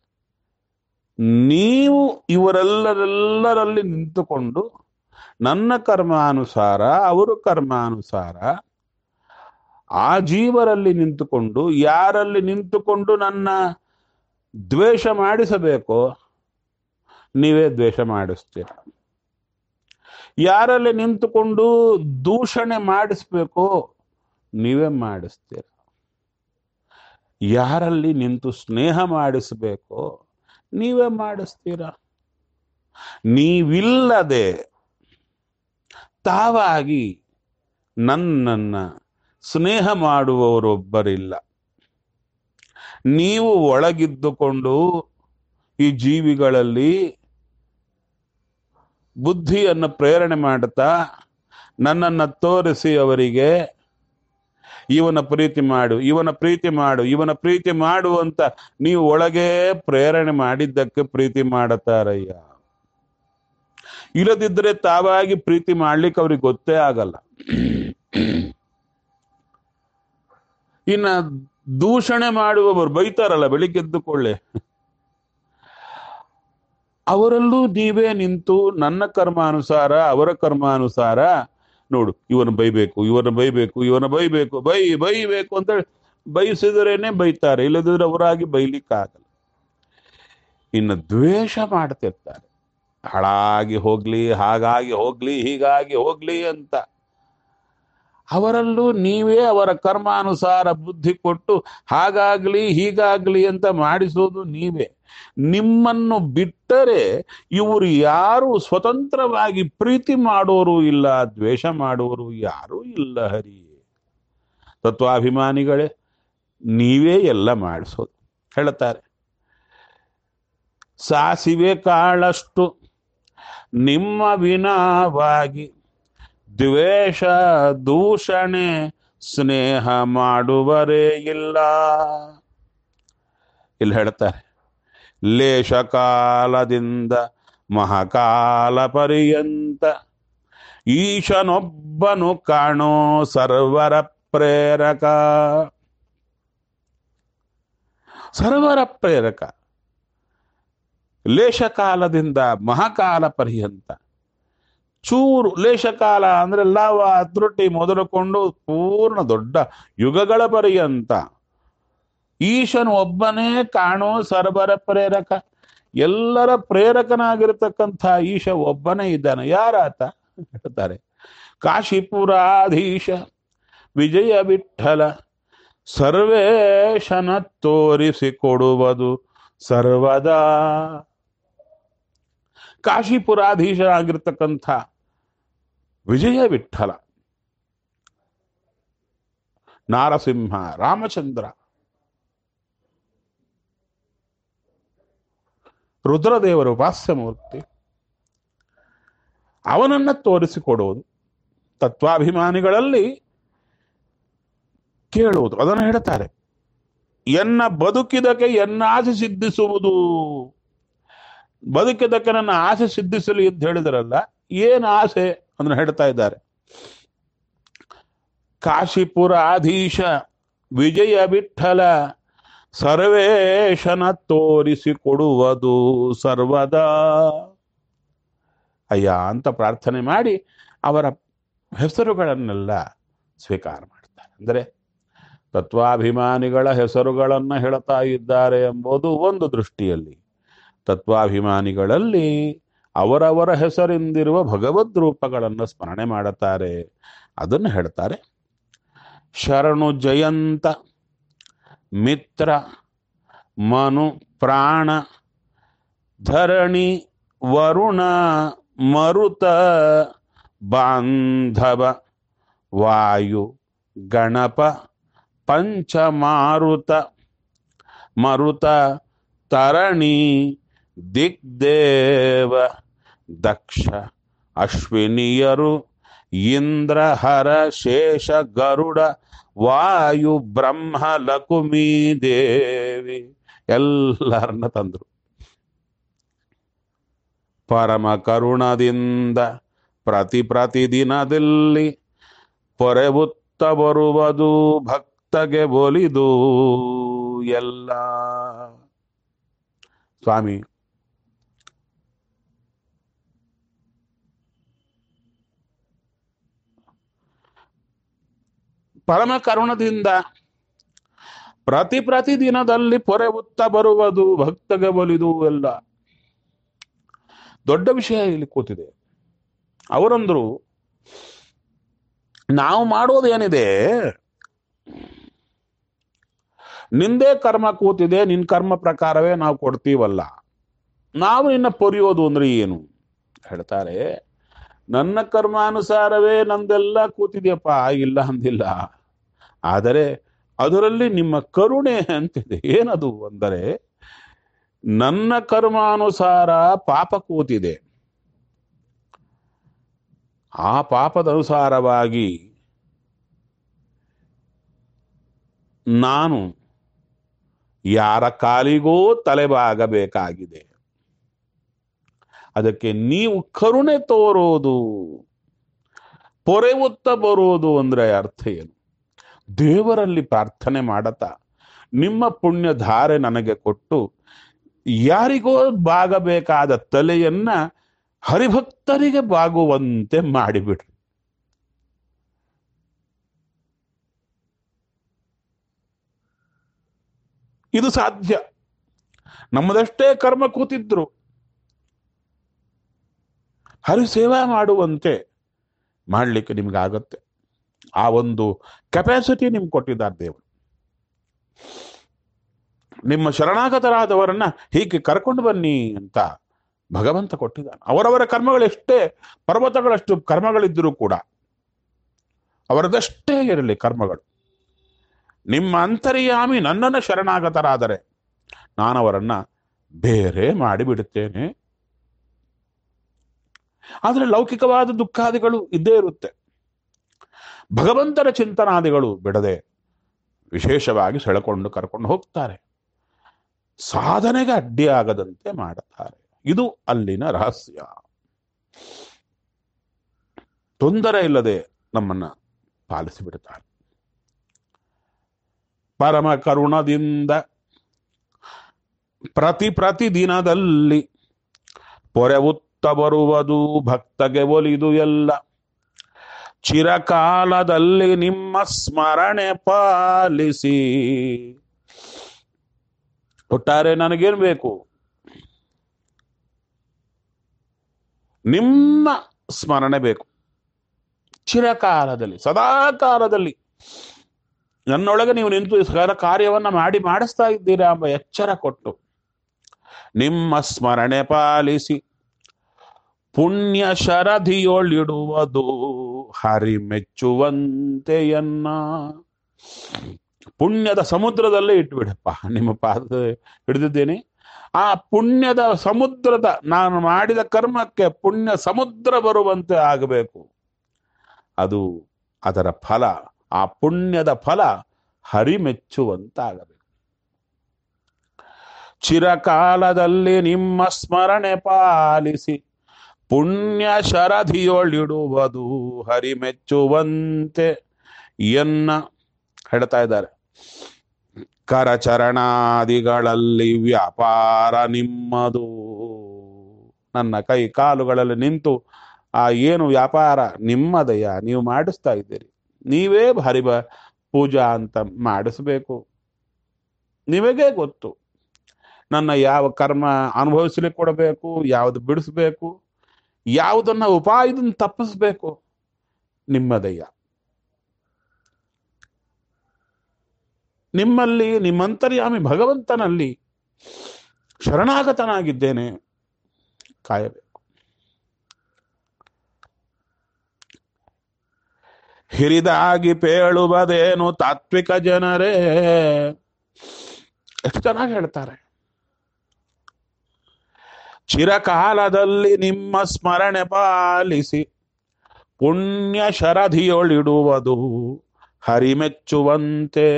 ನೀವು ಇವರೆಲ್ಲರೆಲ್ಲರಲ್ಲಿ ನಿಂತುಕೊಂಡು ನನ್ನ ಕರ್ಮಾನುಸಾರ ಅವರು ಕರ್ಮಾನುಸಾರ ಆ ಜೀವರಲ್ಲಿ ನಿಂತುಕೊಂಡು ಯಾರಲ್ಲಿ ನಿಂತುಕೊಂಡು ನನ್ನ ದ್ವೇಷ ಮಾಡಿಸಬೇಕೋ ನೀವೇ ದ್ವೇಷ ಮಾಡಿಸ್ತೀರ ಯಾರಲ್ಲಿ ನಿಂತುಕೊಂಡು ದೂಷಣೆ ಮಾಡಿಸ್ಬೇಕೋ ನೀವೇ ಮಾಡಿಸ್ತೀರ ಯಾರಲ್ಲಿ ನಿಂತು ಸ್ನೇಹ ಮಾಡಿಸಬೇಕೋ ನೀವೇ ಮಾಡಿಸ್ತೀರ ನೀವಿಲ್ಲದೆ ತಾವಾಗಿ ನನ್ನನ್ನ ಸ್ನೇಹ ಮಾಡುವವರೊಬ್ಬರಿಲ್ಲ ನೀವು ಒಳಗಿದ್ದುಕೊಂಡು ಈ ಜೀವಿಗಳಲ್ಲಿ ಬುದ್ಧಿಯನ್ನು ಪ್ರೇರಣೆ ಮಾಡುತ್ತಾ ನನ್ನನ್ನು ತೋರಿಸಿ ಅವರಿಗೆ ಇವನ ಪ್ರೀತಿ ಮಾಡು ಇವನ ಪ್ರೀತಿ ಮಾಡು ಇವನ ಪ್ರೀತಿ ಮಾಡು ಅಂತ ನೀವು ಒಳಗೆ ಪ್ರೇರಣೆ ಮಾಡಿದ್ದಕ್ಕೆ ಪ್ರೀತಿ ಮಾಡುತ್ತಾರಯ್ಯ ಇಲ್ಲದಿದ್ದರೆ ತಾವಾಗಿ ಪ್ರೀತಿ ಮಾಡ್ಲಿಕ್ಕೆ ಅವ್ರಿಗೆ ಗೊತ್ತೇ ಆಗಲ್ಲ ಇನ್ನ ದೂಷಣೆ ಮಾಡುವವರು ಬೈತಾರಲ್ಲ ಬೆಳಿಗ್ಗೆ ಎದ್ದುಕೊಳ್ಳೆ ಅವರಲ್ಲೂ ನೀವೇ ನಿಂತು ನನ್ನ ಕರ್ಮಾನುಸಾರ ಅವರ ಕರ್ಮಾನುಸಾರ ನೋಡು ಇವನು ಬೈಬೇಕು ಇವನ ಬೈಬೇಕು ಇವನ ಬೈಬೇಕು ಬೈ ಬೈಬೇಕು ಅಂತ ಬೈಸಿದ್ರೇನೆ ಬೈತಾರೆ ಇಲ್ಲದಿದ್ರೆ ಅವರಾಗಿ ಬೈಲಿಕ್ಕಾಗಲ್ಲ ಇನ್ನು ದ್ವೇಷ ಮಾಡ್ತಿರ್ತಾರೆ ಹಾಳಾಗಿ ಹೋಗ್ಲಿ ಹಾಗಾಗಿ ಹೋಗ್ಲಿ ಹೀಗಾಗಿ ಹೋಗ್ಲಿ ಅಂತ ಅವರಲ್ಲೂ ನೀವೇ ಅವರ ಕರ್ಮಾನುಸಾರ ಬುದ್ಧಿ ಕೊಟ್ಟು ಹಾಗಾಗ್ಲಿ ಹೀಗಾಗ್ಲಿ ಅಂತ ಮಾಡಿಸೋದು ನೀವೇ ನಿಮ್ಮನ್ನು ಬಿಟ್ಟರೆ ಇವರು ಯಾರು ಸ್ವತಂತ್ರವಾಗಿ ಪ್ರೀತಿ ಮಾಡೋರು ಇಲ್ಲ ದ್ವೇಷ ಮಾಡೋರು ಯಾರೂ ಇಲ್ಲ ಹರಿ ತತ್ವಾಭಿಮಾನಿಗಳೇ ನೀವೇ ಎಲ್ಲ ಮಾಡಿಸೋದು ಹೇಳ್ತಾರೆ ಸಾಸಿವೆ ಕಾಳಷ್ಟು ನಿಮ್ಮ ವಿನಾವಾಗಿ ದ್ವೇಷ ದೂಷಣೆ ಸ್ನೇಹ ಮಾಡುವರೇ ಇಲ್ಲ ಇಲ್ಲಿ ಹೇಳ್ತಾರೆ ಲೇಷ ಕಾಲದಿಂದ ಮಹಾಕಾಲ ಪರ್ಯಂತ ಈಶನೊಬ್ಬನು ಕಾಣೋ ಸರ್ವರ ಪ್ರೇರಕ ಸರ್ವರ ಪ್ರೇರಕ ಲೇಷಕಾಲದಿಂದ ಮಹಾಕಾಲ ಪರ್ಯಂತ ಚೂರು ಲೇಷಕಾಲ ಅಂದ್ರೆ ಲಾವ ತ್ರುಟಿ ಮೊದಲುಕೊಂಡು ಪೂರ್ಣ ದೊಡ್ಡ ಯುಗಗಳ ಪರ್ಯಂತ ಈಶನು ಒಬ್ಬನೇ ಕಾಣೋ ಸರ್ವರ ಪ್ರೇರಕ ಎಲ್ಲರ ಪ್ರೇರಕನಾಗಿರ್ತಕ್ಕಂಥ ಈಶ ಒಬ್ಬನೇ ಇದ್ದಾನೆ ಯಾರಾತ ಹೇಳ್ತಾರೆ ಕಾಶಿಪುರಾಧೀಶ ವಿಜಯ ವಿಠಲ ಸರ್ವೇಶನ ತೋರಿಸಿಕೊಡುವುದು ಸರ್ವದಾ ಕಾಶಿಪುರಾಧೀಶರಾಗಿರ್ತಕ್ಕಂಥ ವಿಜಯ ವಿಠಲ ನಾರಸಿಂಹ ರಾಮಚಂದ್ರ ರುದ್ರದೇವರ ಉಪಾಸ್ಯಮೂರ್ತಿ ಅವನನ್ನ ತೋರಿಸಿಕೊಡುವುದು ತತ್ವಾಭಿಮಾನಿಗಳಲ್ಲಿ ಕೇಳುವುದು ಅದನ್ನು ಹೇಳ್ತಾರೆ ಎನ್ನ ಬದುಕಿದಕ್ಕೆ ಎನ್ನ ಆಸೆ ಸಿದ್ಧಿಸುವುದು ಬದುಕಿದಕ್ಕೆ ನನ್ನ ಆಸೆ ಸಿದ್ಧಿಸಲಿ ಅಂತ ಹೇಳಿದ್ರಲ್ಲ ಏನು ಆಸೆ ಅಂದ್ರೆ ಹೇಳ್ತಾ ಇದ್ದಾರೆ ಕಾಶಿಪುರಾಧೀಶ ವಿಜಯ ವಿಠಲ ಸರ್ವೇಶನ ತೋರಿಸಿಕೊಡುವುದು ಸರ್ವದಾ ಅಯ್ಯ ಅಂತ ಪ್ರಾರ್ಥನೆ ಮಾಡಿ ಅವರ ಹೆಸರುಗಳನ್ನೆಲ್ಲ ಸ್ವೀಕಾರ ಮಾಡ್ತಾರೆ ಅಂದರೆ ತತ್ವಾಭಿಮಾನಿಗಳ ಹೆಸರುಗಳನ್ನು ಹೇಳ್ತಾ ಇದ್ದಾರೆ ಎಂಬುದು ಒಂದು ದೃಷ್ಟಿಯಲ್ಲಿ ತತ್ವಾಭಿಮಾನಿಗಳಲ್ಲಿ ಅವರವರ ಹೆಸರಿಂದಿರುವ ಭಗವದ್ ರೂಪಗಳನ್ನು ಸ್ಮರಣೆ ಮಾಡುತ್ತಾರೆ ಅದನ್ನು ಹೇಳ್ತಾರೆ ಶರಣು ಜಯಂತ ಮಿತ್ರ ಮನು ಪ್ರಾಣ ಧರಣಿ ವರುಣ ಮರುತ ಬಾಂಧವ ವಾಯು ಗಣಪ ಪಂಚಮಾರುತ ಮರುತ ತರಣಿ ದಿಗ್ದೇವ ದಕ್ಷ ಅಶ್ವಿನಿಯರು ಇಂದ್ರ ಹರ ಶೇಷ ಗರುಡ ವಾಯು ಬ್ರಹ್ಮ ಲಕುಮಿ ದೇವಿ ಎಲ್ಲರನ್ನ ತಂದರು ಪರಮ ಕರುಣದಿಂದ ಪ್ರತಿ ಪ್ರತಿದಿನದಲ್ಲಿ ಪೊರೆಬುತ್ತ ಬರುವುದು ಭಕ್ತಗೆ ಒಲಿದು ಎಲ್ಲ ಸ್ವಾಮಿ ಪರಮ ಕರುಣದಿಂದ ಪ್ರತಿ ಪ್ರತಿ ದಿನದಲ್ಲಿ ಪೊರೆಬುತ್ತ ಬರುವುದು ಭಕ್ತಗೆ ಒಲಿದು ಎಲ್ಲ ದೊಡ್ಡ ವಿಷಯ ಇಲ್ಲಿ ಕೂತಿದೆ ಅವರಂದ್ರು ನಾವು ಮಾಡೋದೇನಿದೆ ನಿಂದೇ ಕರ್ಮ ಕೂತಿದೆ ನಿನ್ ಕರ್ಮ ಪ್ರಕಾರವೇ ನಾವು ಕೊಡ್ತೀವಲ್ಲ ನಾವು ನಿನ್ನ ಪೊರೆಯೋದು ಅಂದ್ರೆ ಏನು ಹೇಳ್ತಾರೆ ನನ್ನ ಕರ್ಮಾನುಸಾರವೇ ನಂದೆಲ್ಲ ಕೂತಿದೆಯಪ್ಪ ಇಲ್ಲ ಅಂದಿಲ್ಲ ಆದರೆ ಅದರಲ್ಲಿ ನಿಮ್ಮ ಕರುಣೆ ಅಂತಿದೆ ಏನದು ಅಂದರೆ ನನ್ನ ಕರ್ಮಾನುಸಾರ ಪಾಪ ಕೂತಿದೆ ಆ ಪಾಪದ ಅನುಸಾರವಾಗಿ ನಾನು ಯಾರ ಕಾಲಿಗೂ ತಲೆಬಾಗಬೇಕಾಗಿದೆ ಅದಕ್ಕೆ ನೀವು ಕರುಣೆ ತೋರೋದು ಪೊರೆವುತ್ತ ಬರೋದು ಅಂದ್ರೆ ಅರ್ಥ ಏನು ದೇವರಲ್ಲಿ ಪ್ರಾರ್ಥನೆ ಮಾಡತಾ ನಿಮ್ಮ ಪುಣ್ಯ ಧಾರೆ ನನಗೆ ಕೊಟ್ಟು ಯಾರಿಗೋ ಬಾಗಬೇಕಾದ ತಲೆಯನ್ನ ಹರಿಭಕ್ತರಿಗೆ ಬಾಗುವಂತೆ ಮಾಡಿಬಿಡ್ರಿ ಇದು ಸಾಧ್ಯ ನಮ್ಮದಷ್ಟೇ ಕರ್ಮ ಕೂತಿದ್ರು ಹರಿ ಸೇವಾ ಮಾಡುವಂತೆ ಮಾಡಲಿಕ್ಕೆ ನಿಮ್ಗೆ ಆಗತ್ತೆ ಆ ಒಂದು ಕೆಪಾಸಿಟಿ ನಿಮ್ಗೆ ಕೊಟ್ಟಿದ್ದಾರೆ ದೇವರು ನಿಮ್ಮ ಶರಣಾಗತರಾದವರನ್ನ ಹೀಗೆ ಕರ್ಕೊಂಡು ಬನ್ನಿ ಅಂತ ಭಗವಂತ ಕೊಟ್ಟಿದ್ದಾನೆ ಅವರವರ ಕರ್ಮಗಳೆಷ್ಟೇ ಪರ್ವತಗಳಷ್ಟು ಕರ್ಮಗಳಿದ್ದರೂ ಕೂಡ ಅವರದಷ್ಟೇ ಇರಲಿ ಕರ್ಮಗಳು ನಿಮ್ಮ ಅಂತರ್ಯಾಮಿ ನನ್ನನ್ನು ಶರಣಾಗತರಾದರೆ ನಾನು ಅವರನ್ನ ಬೇರೆ ಮಾಡಿಬಿಡುತ್ತೇನೆ ಆದರೆ ಲೌಕಿಕವಾದ ದುಃಖಾದಿಗಳು ಇದ್ದೇ ಇರುತ್ತೆ ಭಗವಂತನ ಚಿಂತನಾದಿಗಳು ಬಿಡದೆ ವಿಶೇಷವಾಗಿ ಸೆಳೆಕೊಂಡು ಕರ್ಕೊಂಡು ಹೋಗ್ತಾರೆ ಸಾಧನೆಗೆ ಅಡ್ಡಿಯಾಗದಂತೆ ಮಾಡುತ್ತಾರೆ ಇದು ಅಲ್ಲಿನ ರಹಸ್ಯ ತೊಂದರೆ ಇಲ್ಲದೆ ನಮ್ಮನ್ನ ಪಾಲಿಸಿಬಿಡುತ್ತಾರೆ ಪರಮ ಕರುಣದಿಂದ ಪ್ರತಿ ಪ್ರತಿ ದಿನದಲ್ಲಿ ಪೊರೆವುತ್ತ ಬರುವುದು ಭಕ್ತಗೆ ಒಲಿದು ಎಲ್ಲ ಚಿರಕಾಲದಲ್ಲಿ ನಿಮ್ಮ ಸ್ಮರಣೆ ಪಾಲಿಸಿ ಒಟ್ಟಾರೆ ನನಗೇನು ಬೇಕು ನಿಮ್ಮ ಸ್ಮರಣೆ ಬೇಕು ಚಿರಕಾಲದಲ್ಲಿ ಸದಾ ಕಾಲದಲ್ಲಿ ನನ್ನೊಳಗೆ ನೀವು ನಿಂತು ಸಕಲ ಕಾರ್ಯವನ್ನ ಮಾಡಿ ಮಾಡಿಸ್ತಾ ಇದ್ದೀರಾ ಎಂಬ ಎಚ್ಚರ ಕೊಟ್ಟು ನಿಮ್ಮ ಸ್ಮರಣೆ ಪಾಲಿಸಿ ಪುಣ್ಯ ಶರಧಿಯೊಳಿಡುವುದು ಹರಿ ಮೆಚ್ಚುವಂತೆಯನ್ನ ಪುಣ್ಯದ ಸಮುದ್ರದಲ್ಲೇ ಇಟ್ಬಿಡಪ್ಪ ನಿಮ್ಮ ಪಾದ ಹಿಡಿದಿದ್ದೇನೆ ಆ ಪುಣ್ಯದ ಸಮುದ್ರದ ನಾನು ಮಾಡಿದ ಕರ್ಮಕ್ಕೆ ಪುಣ್ಯ ಸಮುದ್ರ ಬರುವಂತೆ ಆಗಬೇಕು ಅದು ಅದರ ಫಲ ಆ ಪುಣ್ಯದ ಫಲ ಹರಿಮೆಚ್ಚುವಂತಾಗಬೇಕು ಚಿರಕಾಲದಲ್ಲಿ ನಿಮ್ಮ ಸ್ಮರಣೆ ಪಾಲಿಸಿ ಪುಣ್ಯ ಶರಧಿಯೊಳಿಡುವುದು ಹರಿಮೆಚ್ಚುವಂತೆ ಎನ್ನ ಹೇಳ್ತಾ ಇದ್ದಾರೆ ಕರಚರಣಾದಿಗಳಲ್ಲಿ ವ್ಯಾಪಾರ ನಿಮ್ಮದು ನನ್ನ ಕೈ ಕಾಲುಗಳಲ್ಲಿ ನಿಂತು ಆ ಏನು ವ್ಯಾಪಾರ ನಿಮ್ಮದಯ್ಯ ನೀವು ಮಾಡಿಸ್ತಾ ಇದ್ದೀರಿ ನೀವೇ ಹರಿಬ ಪೂಜಾ ಅಂತ ಮಾಡಿಸ್ಬೇಕು ನಿಮಗೇ ಗೊತ್ತು ನನ್ನ ಯಾವ ಕರ್ಮ ಅನುಭವಿಸ್ಲಿಕ್ಕೆ ಕೊಡಬೇಕು ಯಾವುದು ಬಿಡಿಸ್ಬೇಕು ಯಾವುದನ್ನ ಉಪಾಯದಿಂದ ತಪ್ಪಿಸ್ಬೇಕು ನಿಮ್ಮದಯ್ಯ ನಿಮ್ಮಲ್ಲಿ ನಿಮ್ಮಂತರ್ಯಾಮಿ ಭಗವಂತನಲ್ಲಿ ಶರಣಾಗತನಾಗಿದ್ದೇನೆ ಕಾಯಬೇಕು ಹಿರಿದಾಗಿ ಪೇಳುವುದೇನು ತಾತ್ವಿಕ ಜನರೇ ಎಷ್ಟು ಚೆನ್ನಾಗಿ ಹೇಳ್ತಾರೆ ಚಿರಕಾಲದಲ್ಲಿ ನಿಮ್ಮ ಸ್ಮರಣೆ ಪಾಲಿಸಿ ಪುಣ್ಯ ಶರಧಿಯೊಳಿಡುವುದು ಹರಿಮೆಚ್ಚುವಂತೆ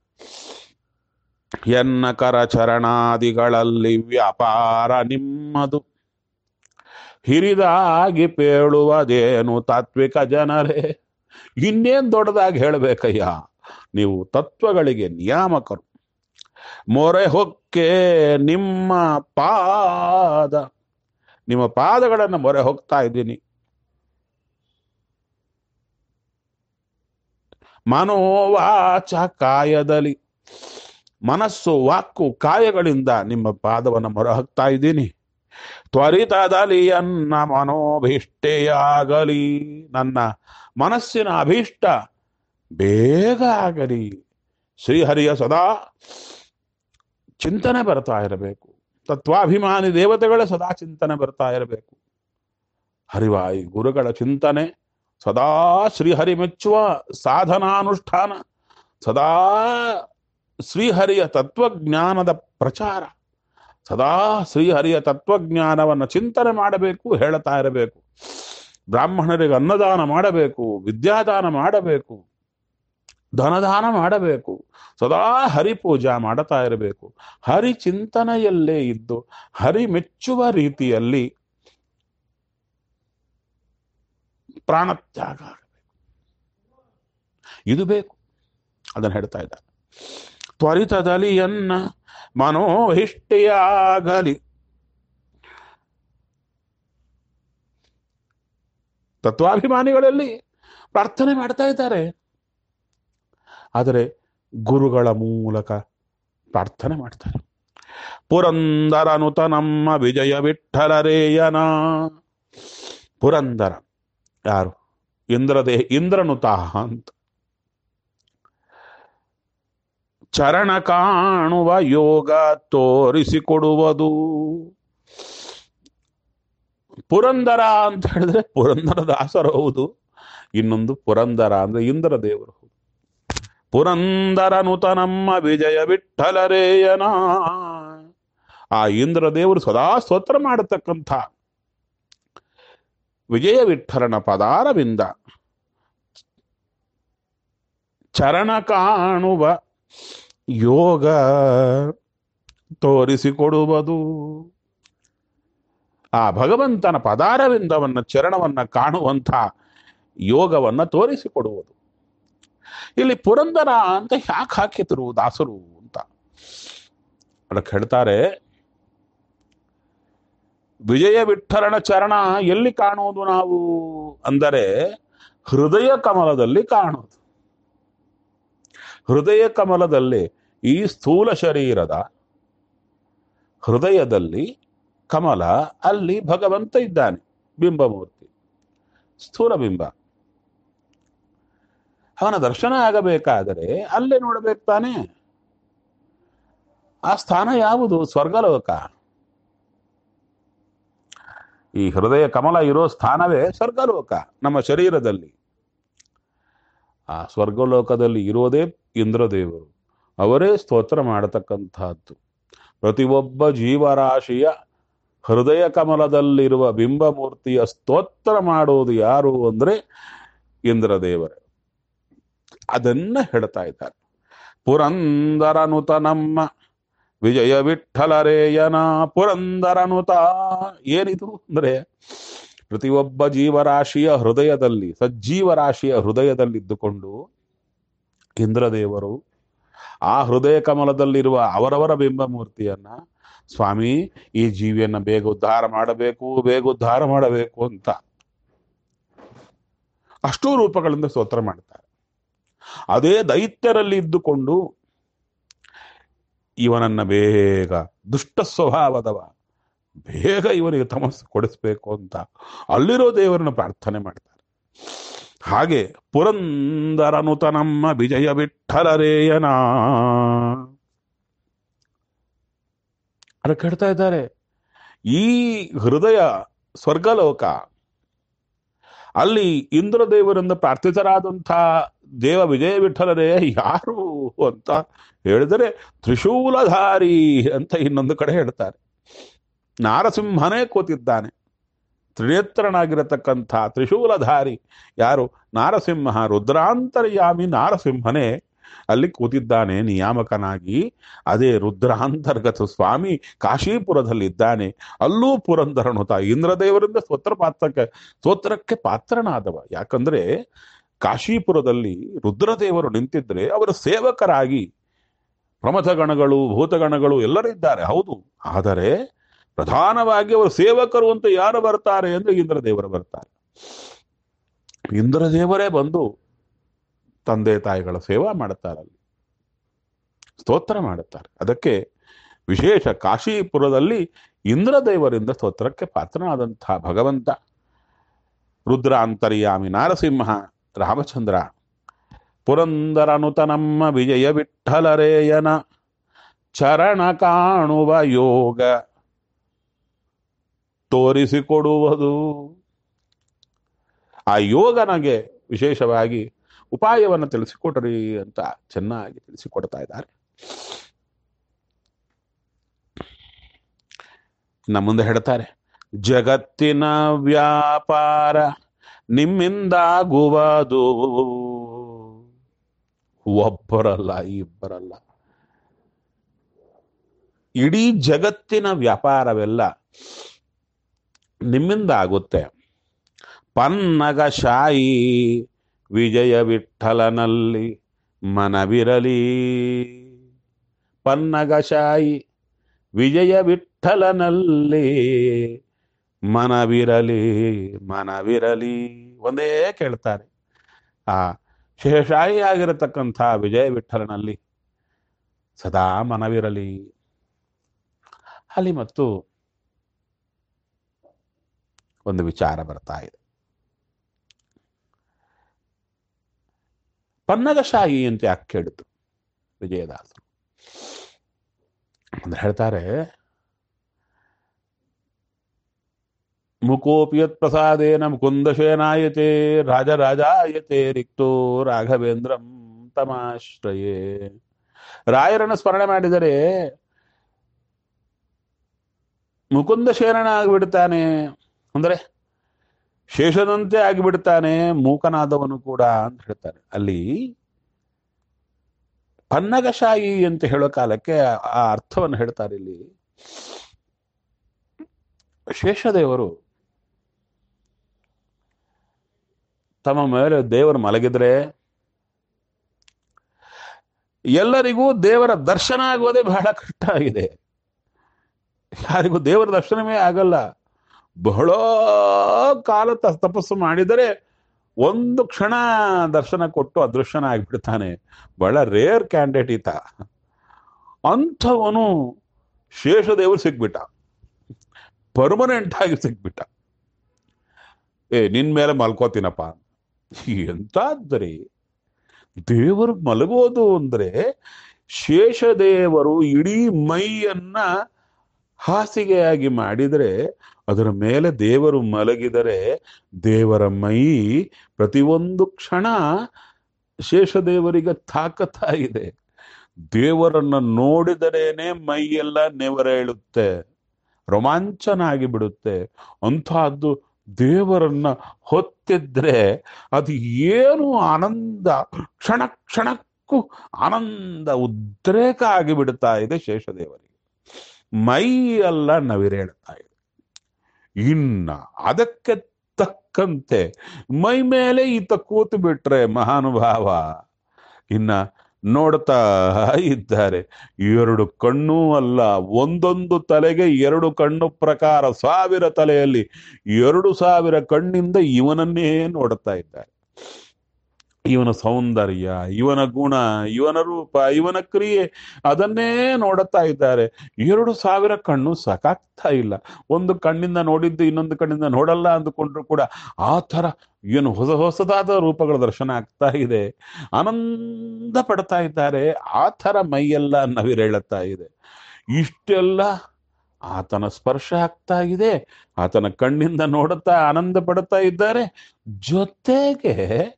ಎನ್ನ ಕರಚರಣಾದಿಗಳಲ್ಲಿ ವ್ಯಾಪಾರ ನಿಮ್ಮದು ಹಿರಿದಾಗಿ ಪೇಳುವುದೇನು ತಾತ್ವಿಕ ಜನರೇ ಇನ್ನೇನ್ ದೊಡ್ಡದಾಗಿ ಹೇಳಬೇಕಯ್ಯ ನೀವು ತತ್ವಗಳಿಗೆ ನಿಯಾಮಕರು ಮೊರೆ ಹೊಕ್ಕೆ ನಿಮ್ಮ ಪಾದ ನಿಮ್ಮ ಪಾದಗಳನ್ನು ಮೊರೆ ಹೋಗ್ತಾ ಇದ್ದೀನಿ ಮನೋವಾಚ ಕಾಯದಲ್ಲಿ ಮನಸ್ಸು ವಾಕು ಕಾಯಗಳಿಂದ ನಿಮ್ಮ ಪಾದವನ್ನು ಮೊರೆ ಹೋಗ್ತಾ ಇದ್ದೀನಿ ತ್ವರಿತದಲ್ಲಿ ಎನ್ನ ಮನೋಭೀಷ್ಟೆಯಾಗಲಿ ನನ್ನ ಮನಸ್ಸಿನ ಅಭೀಷ್ಟ ಬೇಗ ಆಗಲಿ ಶ್ರೀಹರಿಯ ಸದಾ ಚಿಂತನೆ ಬರ್ತಾ ಇರಬೇಕು ತತ್ವಾಭಿಮಾನಿ ದೇವತೆಗಳ ಸದಾ ಚಿಂತನೆ ಬರ್ತಾ ಇರಬೇಕು ಹರಿವಾಯಿ ಗುರುಗಳ ಚಿಂತನೆ ಸದಾ ಶ್ರೀಹರಿ ಮೆಚ್ಚುವ ಸಾಧನಾನುಷ್ಠಾನ ಸದಾ ಶ್ರೀಹರಿಯ ತತ್ವಜ್ಞಾನದ ಪ್ರಚಾರ ಸದಾ ಶ್ರೀಹರಿಯ ತತ್ವಜ್ಞಾನವನ್ನು ಚಿಂತನೆ ಮಾಡಬೇಕು ಹೇಳ್ತಾ ಇರಬೇಕು ಬ್ರಾಹ್ಮಣರಿಗೆ ಅನ್ನದಾನ ಮಾಡಬೇಕು ವಿದ್ಯಾದಾನ ಮಾಡಬೇಕು ಧನದಾನ ಮಾಡಬೇಕು ಸದಾ ಹರಿ ಪೂಜಾ ಮಾಡುತ್ತಾ ಇರಬೇಕು ಹರಿ ಚಿಂತನೆಯಲ್ಲೇ ಇದ್ದು ಹರಿ ಮೆಚ್ಚುವ ರೀತಿಯಲ್ಲಿ ಪ್ರಾಣತ್ಯಾಗ ಆಗಬೇಕು ಇದು ಬೇಕು ಅದನ್ನು ಹೇಳ್ತಾ ಇದ್ದಾರೆ ತ್ವರಿತದಲ್ಲಿ ಎನ್ನ ಮನೋಹಿಷ್ಟಿಯಾಗಲಿ ತತ್ವಾಭಿಮಾನಿಗಳಲ್ಲಿ ಪ್ರಾರ್ಥನೆ ಮಾಡ್ತಾ ಇದ್ದಾರೆ ಆದರೆ ಗುರುಗಳ ಮೂಲಕ ಪ್ರಾರ್ಥನೆ ಮಾಡ್ತಾರೆ ಪುರಂದರನುತ ನಮ್ಮ ವಿಜಯ ವಿಠಲರೇಯನ ಪುರಂದರ ಯಾರು ಇಂದ್ರದೇ ಇಂದ್ರನುತ ಅಂತ ಚರಣ ಕಾಣುವ ಯೋಗ ತೋರಿಸಿಕೊಡುವುದು ಪುರಂದರ ಅಂತ ಹೇಳಿದ್ರೆ ಪುರಂದರ ದಾಸರು ಹೌದು ಇನ್ನೊಂದು ಪುರಂದರ ಅಂದ್ರೆ ಇಂದ್ರ ದೇವರು ಹೌದು ಪುರಂದರನುತ ನಮ್ಮ ವಿಜಯ ವಿಠಲರೇಯನ ಆ ಇಂದ್ರ ದೇವರು ಸದಾ ಸ್ತೋತ್ರ ಮಾಡತಕ್ಕಂಥ ವಿಜಯ ವಿಠಲನ ಪದಾರವಿಂದ ಚರಣ ಕಾಣುವ ಯೋಗ ತೋರಿಸಿಕೊಡುವುದು ಆ ಭಗವಂತನ ಪದಾರವಿಂದವನ್ನ ಚರಣವನ್ನ ಕಾಣುವಂಥ ಯೋಗವನ್ನ ತೋರಿಸಿಕೊಡುವುದು ಇಲ್ಲಿ ಪುರಂದರ ಅಂತ ಯಾಕೆ ಹಾಕಿದ್ರು ದಾಸರು ಅಂತ ಅದಕ್ಕೆ ಹೇಳ್ತಾರೆ ವಿಜಯ ವಿಠಲನ ಚರಣ ಎಲ್ಲಿ ಕಾಣುವುದು ನಾವು ಅಂದರೆ ಹೃದಯ ಕಮಲದಲ್ಲಿ ಕಾಣುವುದು ಹೃದಯ ಕಮಲದಲ್ಲಿ ಈ ಸ್ಥೂಲ ಶರೀರದ ಹೃದಯದಲ್ಲಿ ಕಮಲ ಅಲ್ಲಿ ಭಗವಂತ ಇದ್ದಾನೆ ಬಿಂಬಮೂರ್ತಿ ಸ್ಥೂಲ ಬಿಂಬ ಅವನ ದರ್ಶನ ಆಗಬೇಕಾದರೆ ಅಲ್ಲೇ ನೋಡಬೇಕು ತಾನೆ ಆ ಸ್ಥಾನ ಯಾವುದು ಸ್ವರ್ಗಲೋಕ ಈ ಹೃದಯ ಕಮಲ ಇರೋ ಸ್ಥಾನವೇ ಸ್ವರ್ಗಲೋಕ ನಮ್ಮ ಶರೀರದಲ್ಲಿ ಆ ಸ್ವರ್ಗಲೋಕದಲ್ಲಿ ಇರೋದೇ ಇಂದ್ರದೇವರು ಅವರೇ ಸ್ತೋತ್ರ ಮಾಡತಕ್ಕಂತಹದ್ದು ಪ್ರತಿಯೊಬ್ಬ ಜೀವರಾಶಿಯ ಹೃದಯ ಕಮಲದಲ್ಲಿರುವ ಬಿಂಬಮೂರ್ತಿಯ ಸ್ತೋತ್ರ ಮಾಡುವುದು ಯಾರು ಅಂದ್ರೆ ಇಂದ್ರದೇವರೇ ಅದನ್ನ ಹೇಳ್ತಾ ಇದ್ದಾರೆ ಪುರಂದರನುತ ನಮ್ಮ ವಿಜಯ ವಿಠಲರೇಯನ ಪುರಂದರನುತ ಏನಿದು ಅಂದ್ರೆ ಪ್ರತಿಯೊಬ್ಬ ಜೀವರಾಶಿಯ ಹೃದಯದಲ್ಲಿ ಸಜ್ಜೀವರಾಶಿಯ ಹೃದಯದಲ್ಲಿದ್ದುಕೊಂಡು ಇಂದ್ರದೇವರು ಆ ಹೃದಯ ಕಮಲದಲ್ಲಿರುವ ಅವರವರ ಬಿಂಬ ಮೂರ್ತಿಯನ್ನ ಸ್ವಾಮಿ ಈ ಜೀವಿಯನ್ನ ಬೇಗ ಉದ್ಧಾರ ಮಾಡಬೇಕು ಬೇಗ ಉದ್ಧಾರ ಮಾಡಬೇಕು ಅಂತ ಅಷ್ಟೂ ರೂಪಗಳಿಂದ ಸ್ತೋತ್ರ ಮಾಡ್ತಾರೆ ಅದೇ ದೈತ್ಯರಲ್ಲಿ ಇದ್ದುಕೊಂಡು ಇವನನ್ನ ಬೇಗ ದುಷ್ಟ ಸ್ವಭಾವದವ ಬೇಗ ಇವನಿಗೆ ತಮಸ್ಸು ಕೊಡಿಸ್ಬೇಕು ಅಂತ ಅಲ್ಲಿರೋ ದೇವರನ್ನ ಪ್ರಾರ್ಥನೆ ಮಾಡ್ತಾರೆ ಹಾಗೆ ಪುರಂದರನುತ ನಮ್ಮ ವಿಜಯ ವಿಠಲರೇಯನ ಅದಕ್ಕೆ ಹೇಳ್ತಾ ಇದ್ದಾರೆ ಈ ಹೃದಯ ಸ್ವರ್ಗಲೋಕ ಅಲ್ಲಿ ಇಂದ್ರದೇವರಿಂದ ಪ್ರಾರ್ಥಿತರಾದಂಥ ದೇವ ವಿಜಯ ವಿಠಲರೇ ಯಾರು ಅಂತ ಹೇಳಿದರೆ ತ್ರಿಶೂಲಧಾರಿ ಅಂತ ಇನ್ನೊಂದು ಕಡೆ ಹೇಳ್ತಾರೆ ನಾರಸಿಂಹನೇ ಕೂತಿದ್ದಾನೆ ತ್ರಿನೇತ್ರನಾಗಿರತಕ್ಕಂಥ ತ್ರಿಶೂಲಧಾರಿ ಯಾರು ನಾರಸಿಂಹ ರುದ್ರಾಂತರ್ಯಾಮಿ ನಾರಸಿಂಹನೇ ಅಲ್ಲಿ ಕೂತಿದ್ದಾನೆ ನಿಯಾಮಕನಾಗಿ ಅದೇ ರುದ್ರಾಂತರ್ಗತ ಸ್ವಾಮಿ ಕಾಶೀಪುರದಲ್ಲಿದ್ದಾನೆ ಅಲ್ಲೂ ಪುರಂದರನುತ ಇಂದ್ರದೇವರಿಂದ ಸ್ತೋತ್ರ ಪಾತ್ರಕ್ಕೆ ಸ್ತೋತ್ರಕ್ಕೆ ಪಾತ್ರನಾದವ ಯಾಕಂದ್ರೆ ಕಾಶೀಪುರದಲ್ಲಿ ರುದ್ರದೇವರು ನಿಂತಿದ್ರೆ ಅವರ ಸೇವಕರಾಗಿ ಪ್ರಮಥಗಣಗಳು ಭೂತಗಣಗಳು ಎಲ್ಲರೂ ಇದ್ದಾರೆ ಹೌದು ಆದರೆ ಪ್ರಧಾನವಾಗಿ ಅವರು ಸೇವಕರು ಅಂತ ಯಾರು ಬರ್ತಾರೆ ಅಂದ್ರೆ ಇಂದ್ರದೇವರು ಬರ್ತಾರೆ ಇಂದ್ರದೇವರೇ ಬಂದು ತಂದೆ ತಾಯಿಗಳ ಸೇವಾ ಮಾಡುತ್ತಾರೆ ಅಲ್ಲಿ ಸ್ತೋತ್ರ ಮಾಡುತ್ತಾರೆ ಅದಕ್ಕೆ ವಿಶೇಷ ಕಾಶೀಪುರದಲ್ಲಿ ಇಂದ್ರದೇವರಿಂದ ಸ್ತೋತ್ರಕ್ಕೆ ಪಾತ್ರನಾದಂತಹ ಭಗವಂತ ರುದ್ರ ಅಂತರ್ಯಾಮಿ ನಾರಸಿಂಹ ರಾಮಚಂದ್ರ ಪುರಂದರನುತ ನಮ್ಮ ವಿಜಯ ವಿಠಲರೇಯನ ಚರಣ ಕಾಣುವ ಯೋಗ ತೋರಿಸಿಕೊಡುವುದು ಆ ಯೋಗ ನನಗೆ ವಿಶೇಷವಾಗಿ ಉಪಾಯವನ್ನು ತಿಳಿಸಿಕೊಡ್ರಿ ಅಂತ ಚೆನ್ನಾಗಿ ತಿಳಿಸಿಕೊಡ್ತಾ ಇದ್ದಾರೆ ಇನ್ನ ಮುಂದೆ ಹೇಳ್ತಾರೆ ಜಗತ್ತಿನ ವ್ಯಾಪಾರ ನಿಮ್ಮಿಂದಾಗುವುದು ಒಬ್ಬರಲ್ಲ ಇಬ್ಬರಲ್ಲ ಇಡೀ ಜಗತ್ತಿನ ವ್ಯಾಪಾರವೆಲ್ಲ ನಿಮ್ಮಿಂದ ಆಗುತ್ತೆ ಪನ್ನಗಶಾಯಿ ವಿಜಯ ವಿಠಲನಲ್ಲಿ ಮನವಿರಲಿ ಪನ್ನಗಶಾಯಿ ವಿಜಯ ವಿಠಲನಲ್ಲಿ ಮನವಿರಲಿ ಮನವಿರಲಿ ಒಂದೇ ಕೇಳ್ತಾರೆ ಆ ಶೇಷಾಯಿ ಆಗಿರತಕ್ಕಂಥ ವಿಜಯ ವಿಠಲನಲ್ಲಿ ಸದಾ ಮನವಿರಲಿ ಅಲ್ಲಿ ಮತ್ತು ಒಂದು ವಿಚಾರ ಬರ್ತಾ ಇದೆ ಪನ್ನಗಶಾಹಿ ಅಂತ ಯಾಕೆ ಕೇಳಿತು ವಿಜಯದಾಸರು ಅಂದ್ರೆ ಹೇಳ್ತಾರೆ ಮುಕೋಪಿಯತ್ ಪ್ರಸಾದೇನ ಮುಕುಂದಶೇನಾಯತೆ ರಾಜರಾಜಾಯತೆ ರಿಕ್ತೋ ರಾಘವೇಂದ್ರಂ ತಮಾಶ್ರಯೇ ರಾಯರನ್ನು ಸ್ಮರಣೆ ಮಾಡಿದರೆ ಮುಕುಂದ ಶೇರಣ ಆಗಿಬಿಡ್ತಾನೆ ಅಂದ್ರೆ ಶೇಷದಂತೆ ಆಗಿಬಿಡ್ತಾನೆ ಮೂಕನಾದವನು ಕೂಡ ಅಂತ ಹೇಳ್ತಾರೆ ಅಲ್ಲಿ ಪನ್ನಗಶಾಹಿ ಅಂತ ಹೇಳೋ ಕಾಲಕ್ಕೆ ಆ ಅರ್ಥವನ್ನು ಹೇಳ್ತಾರೆ ಇಲ್ಲಿ ಶೇಷದೇವರು ತಮ್ಮ ಮೇಲೆ ದೇವರು ಮಲಗಿದ್ರೆ ಎಲ್ಲರಿಗೂ ದೇವರ ದರ್ಶನ ಆಗೋದೇ ಬಹಳ ಕಷ್ಟ ಆಗಿದೆ ಯಾರಿಗೂ ದೇವರ ದರ್ಶನವೇ ಆಗಲ್ಲ ಬಹಳ ಕಾಲ ತ- ತಪಸ್ಸು ಮಾಡಿದರೆ ಒಂದು ಕ್ಷಣ ದರ್ಶನ ಕೊಟ್ಟು ಅದೃಶ್ಯನ ಆಗಿಬಿಡ್ತಾನೆ ಬಹಳ ರೇರ್ ಕ್ಯಾಂಡಿಡೇಟ್ ಈತ ಅಂಥವನು ಶೇಷದೇವರು ಸಿಕ್ಬಿಟ್ಟ ಪರ್ಮನೆಂಟ್ ಆಗಿ ಸಿಕ್ಬಿಟ್ಟ ಏ ನಿನ್ ಮೇಲೆ ಮಲ್ಕೋತೀನಪ್ಪ ಎಂತಾದ್ರಿ ದೇವರು ಮಲಗೋದು ಅಂದ್ರೆ ಶೇಷದೇವರು ಇಡೀ ಮೈಯನ್ನ ಹಾಸಿಗೆಯಾಗಿ ಮಾಡಿದರೆ ಅದರ ಮೇಲೆ ದೇವರು ಮಲಗಿದರೆ ದೇವರ ಮೈ ಪ್ರತಿಯೊಂದು ಕ್ಷಣ ಶೇಷದೇವರಿಗೆ ತಾಕತ್ತಾಗಿದೆ ದೇವರನ್ನ ನೋಡಿದರೇನೆ ಮೈಯೆಲ್ಲ ನೆವರೇಳುತ್ತೆ ರೋಮಾಂಚನ ಆಗಿ ಬಿಡುತ್ತೆ ಅಂತಹದ್ದು ದೇವರನ್ನ ಹೊತ್ತಿದ್ರೆ ಅದು ಏನು ಆನಂದ ಕ್ಷಣ ಕ್ಷಣಕ್ಕೂ ಆನಂದ ಉದ್ರೇಕ ಆಗಿಬಿಡ್ತಾ ಇದೆ ಶೇಷದೇವರಿಗೆ ಮೈ ಎಲ್ಲ ನವಿರೇಳ್ತಾ ಇದೆ ಇನ್ನ ಅದಕ್ಕೆ ಬೆಕ್ಕಂತೆ ಮೈ ಮೇಲೆ ಈತ ಕೂತು ಬಿಟ್ರೆ ಮಹಾನುಭಾವ ಇನ್ನ ನೋಡ್ತಾ ಇದ್ದಾರೆ ಎರಡು ಕಣ್ಣೂ ಅಲ್ಲ ಒಂದೊಂದು ತಲೆಗೆ ಎರಡು ಕಣ್ಣು ಪ್ರಕಾರ ಸಾವಿರ ತಲೆಯಲ್ಲಿ ಎರಡು ಸಾವಿರ ಕಣ್ಣಿಂದ ಇವನನ್ನೇ ನೋಡ್ತಾ ಇದ್ದಾರೆ ಇವನ ಸೌಂದರ್ಯ ಇವನ ಗುಣ ಇವನ ರೂಪ ಇವನ ಕ್ರಿಯೆ ಅದನ್ನೇ ನೋಡುತ್ತಾ ಇದ್ದಾರೆ ಎರಡು ಸಾವಿರ ಕಣ್ಣು ಸಾಕಾಗ್ತಾ ಇಲ್ಲ ಒಂದು ಕಣ್ಣಿಂದ ನೋಡಿದ್ದು ಇನ್ನೊಂದು ಕಣ್ಣಿಂದ ನೋಡಲ್ಲ ಅಂದುಕೊಂಡ್ರು ಕೂಡ ಆ ಥರ ಏನು ಹೊಸ ಹೊಸದಾದ ರೂಪಗಳ ದರ್ಶನ ಆಗ್ತಾ ಇದೆ ಆನಂದ ಪಡ್ತಾ ಇದ್ದಾರೆ ಆ ಥರ ಮೈಯೆಲ್ಲ ನವಿರೇಳುತ್ತಾ ಇದೆ ಇಷ್ಟೆಲ್ಲ ಆತನ ಸ್ಪರ್ಶ ಆಗ್ತಾ ಇದೆ ಆತನ ಕಣ್ಣಿಂದ ನೋಡುತ್ತಾ ಆನಂದ ಪಡುತ್ತಾ ಇದ್ದಾರೆ ಜೊತೆಗೆ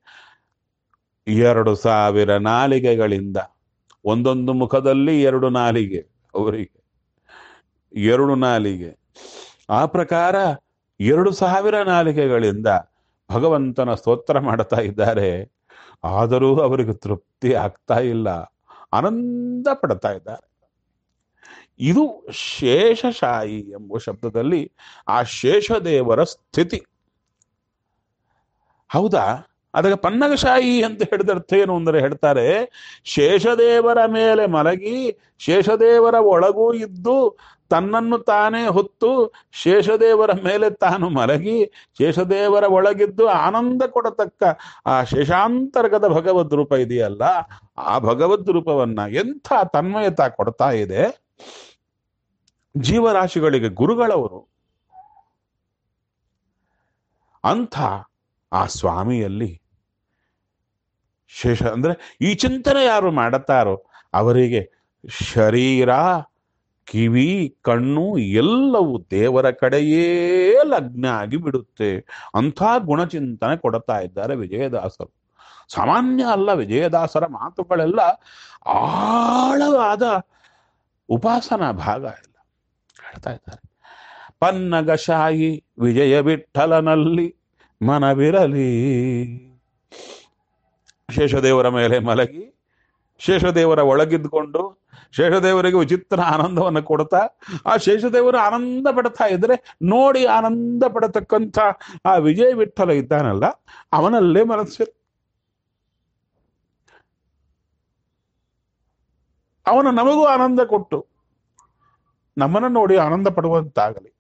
ಎರಡು ಸಾವಿರ ನಾಲಿಗೆಗಳಿಂದ ಒಂದೊಂದು ಮುಖದಲ್ಲಿ ಎರಡು ನಾಲಿಗೆ ಅವರಿಗೆ ಎರಡು ನಾಲಿಗೆ ಆ ಪ್ರಕಾರ ಎರಡು ಸಾವಿರ ನಾಲಿಗೆಗಳಿಂದ ಭಗವಂತನ ಸ್ತೋತ್ರ ಮಾಡ್ತಾ ಇದ್ದಾರೆ ಆದರೂ ಅವರಿಗೆ ತೃಪ್ತಿ ಆಗ್ತಾ ಇಲ್ಲ ಆನಂದ ಪಡ್ತಾ ಇದ್ದಾರೆ ಇದು ಶೇಷಶಾಹಿ ಎಂಬ ಶಬ್ದದಲ್ಲಿ ಆ ಶೇಷದೇವರ ಸ್ಥಿತಿ ಹೌದಾ ಅದಕ್ಕೆ ಪನ್ನಗಶಾಹಿ ಅಂತ ಹೇಳಿದ ಅರ್ಥ ಏನು ಅಂದರೆ ಹೇಳ್ತಾರೆ ಶೇಷದೇವರ ಮೇಲೆ ಮಲಗಿ ಶೇಷದೇವರ ಒಳಗೂ ಇದ್ದು ತನ್ನನ್ನು ತಾನೇ ಹೊತ್ತು ಶೇಷದೇವರ ಮೇಲೆ ತಾನು ಮಲಗಿ ಶೇಷದೇವರ ಒಳಗಿದ್ದು ಆನಂದ ಕೊಡತಕ್ಕ ಆ ಶೇಷಾಂತರ್ಗತ ಭಗವದ್ ರೂಪ ಇದೆಯಲ್ಲ ಆ ಭಗವದ್ ರೂಪವನ್ನ ಎಂಥ ತನ್ಮಯತ ಕೊಡ್ತಾ ಇದೆ ಜೀವರಾಶಿಗಳಿಗೆ ಗುರುಗಳವರು ಅಂಥ ಆ ಸ್ವಾಮಿಯಲ್ಲಿ ಶೇಷ ಅಂದ್ರೆ ಈ ಚಿಂತನೆ ಯಾರು ಮಾಡುತ್ತಾರೋ ಅವರಿಗೆ ಶರೀರ ಕಿವಿ ಕಣ್ಣು ಎಲ್ಲವೂ ದೇವರ ಕಡೆಯೇ ಲಗ್ನ ಆಗಿ ಬಿಡುತ್ತೆ ಅಂಥ ಗುಣಚಿಂತನೆ ಕೊಡುತ್ತಾ ಇದ್ದಾರೆ ವಿಜಯದಾಸರು ಸಾಮಾನ್ಯ ಅಲ್ಲ ವಿಜಯದಾಸರ ಮಾತುಗಳೆಲ್ಲ ಆಳವಾದ ಉಪಾಸನಾ ಭಾಗ ಎಲ್ಲ ಹೇಳ್ತಾ ಇದ್ದಾರೆ ಪನ್ನಗಶಾಹಿ ವಿಜಯ ವಿಠಲನಲ್ಲಿ ಮನವಿರಲಿ ಶೇಷದೇವರ ಮೇಲೆ ಮಲಗಿ ಶೇಷದೇವರ ಒಳಗಿದ್ಕೊಂಡು ಶೇಷದೇವರಿಗೆ ವಿಚಿತ್ರ ಆನಂದವನ್ನು ಕೊಡ್ತಾ ಆ ಶೇಷದೇವರು ಆನಂದ ಪಡ್ತಾ ಇದ್ರೆ ನೋಡಿ ಆನಂದ ಪಡತಕ್ಕಂಥ ಆ ವಿಜಯ ವಿಠಲ ಇದ್ದಾನಲ್ಲ ಅವನಲ್ಲೇ ಮನಸ್ಸು ಅವನು ನಮಗೂ ಆನಂದ ಕೊಟ್ಟು ನಮ್ಮನ್ನು ನೋಡಿ ಆನಂದ ಪಡುವಂತಾಗಲಿ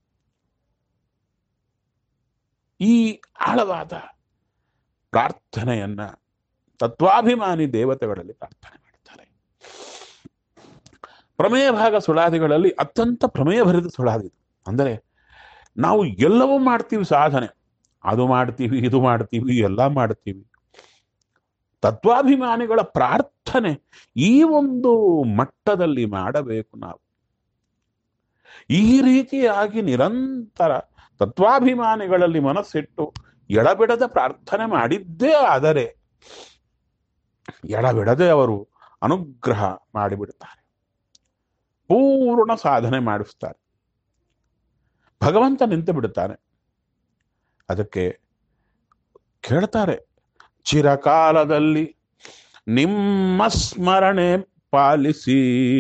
ಈ ಆಳವಾದ ಪ್ರಾರ್ಥನೆಯನ್ನ ತತ್ವಾಭಿಮಾನಿ ದೇವತೆಗಳಲ್ಲಿ ಪ್ರಾರ್ಥನೆ ಮಾಡ್ತಾರೆ ಪ್ರಮೇಯ ಭಾಗ ಸುಳಾದಿಗಳಲ್ಲಿ ಅತ್ಯಂತ ಪ್ರಮೇಯ ಭರಿತ ಸುಳಾದಿ ಇದು. ಅಂದರೆ ನಾವು ಎಲ್ಲವೂ ಮಾಡ್ತೀವಿ ಸಾಧನೆ ಅದು ಮಾಡ್ತೀವಿ ಇದು ಮಾಡ್ತೀವಿ ಎಲ್ಲ ಮಾಡ್ತೀವಿ ತತ್ವಾಭಿಮಾನಿಗಳ ಪ್ರಾರ್ಥನೆ ಈ ಒಂದು ಮಟ್ಟದಲ್ಲಿ ಮಾಡಬೇಕು ನಾವು ಈ ರೀತಿಯಾಗಿ ನಿರಂತರ ತತ್ವಾಭಿಮಾನಿಗಳಲ್ಲಿ ಮನಸ್ಸಿಟ್ಟು ಎಡಬಿಡದ ಪ್ರಾರ್ಥನೆ ಮಾಡಿದ್ದೇ ಆದರೆ ಎಡಬಿಡದೆ ಅವರು ಅನುಗ್ರಹ ಮಾಡಿಬಿಡುತ್ತಾರೆ ಪೂರ್ಣ ಸಾಧನೆ ಮಾಡಿಸ್ತಾರೆ ಭಗವಂತ ನಿಂತು ಬಿಡುತ್ತಾನೆ ಅದಕ್ಕೆ ಕೇಳ್ತಾರೆ ಚಿರಕಾಲದಲ್ಲಿ ನಿಮ್ಮ ಸ್ಮರಣೆ ಪಾಲಿಸಿ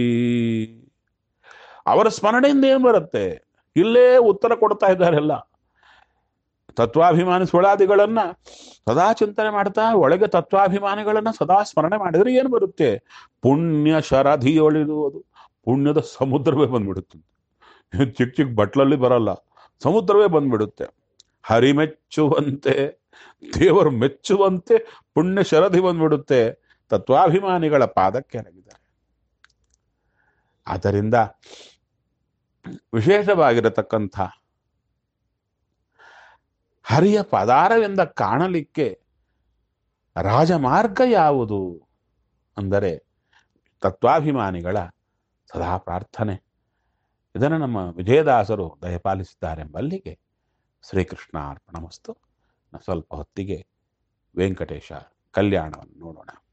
ಅವರ ಸ್ಮರಣೆಯಿಂದ ಏನ್ ಬರುತ್ತೆ ಇಲ್ಲೇ ಉತ್ತರ ಕೊಡ್ತಾ ಇದ್ದಾರೆಲ್ಲ ತತ್ವಾಭಿಮಾನಿ ಸುಳಾದಿಗಳನ್ನ ಸದಾ ಚಿಂತನೆ ಮಾಡ್ತಾ ಒಳಗೆ ತತ್ವಾಭಿಮಾನಿಗಳನ್ನ ಸದಾ ಸ್ಮರಣೆ ಮಾಡಿದ್ರೆ ಏನು ಬರುತ್ತೆ ಪುಣ್ಯ ಶರಧಿಯೊಳಿರುವುದು ಪುಣ್ಯದ ಸಮುದ್ರವೇ ಬಂದ್ಬಿಡುತ್ತೆ ಚಿಕ್ಕ ಚಿಕ್ಕ ಬಟ್ಲಲ್ಲಿ ಬರಲ್ಲ ಸಮುದ್ರವೇ ಬಂದ್ಬಿಡುತ್ತೆ ಹರಿಮೆಚ್ಚುವಂತೆ ದೇವರು ಮೆಚ್ಚುವಂತೆ ಪುಣ್ಯ ಶರಧಿ ಬಂದ್ಬಿಡುತ್ತೆ ತತ್ವಾಭಿಮಾನಿಗಳ ಪಾದಕ್ಕೆ ಎರಗಿದ್ದಾರೆ ಆದ್ದರಿಂದ ವಿಶೇಷವಾಗಿರತಕ್ಕಂಥ ಹರಿಯ ಪದಾರವೆಂದ ಕಾಣಲಿಕ್ಕೆ ರಾಜಮಾರ್ಗ ಯಾವುದು ಅಂದರೆ ತತ್ವಾಭಿಮಾನಿಗಳ ಸದಾ ಪ್ರಾರ್ಥನೆ ಇದನ್ನು ನಮ್ಮ ವಿಜಯದಾಸರು ದಯಪಾಲಿಸಿದ್ದಾರೆಂಬಲ್ಲಿಗೆ ಶ್ರೀಕೃಷ್ಣ ಅರ್ಪಣಮಸ್ತು ಸ್ವಲ್ಪ ಹೊತ್ತಿಗೆ ವೆಂಕಟೇಶ ಕಲ್ಯಾಣವನ್ನು ನೋಡೋಣ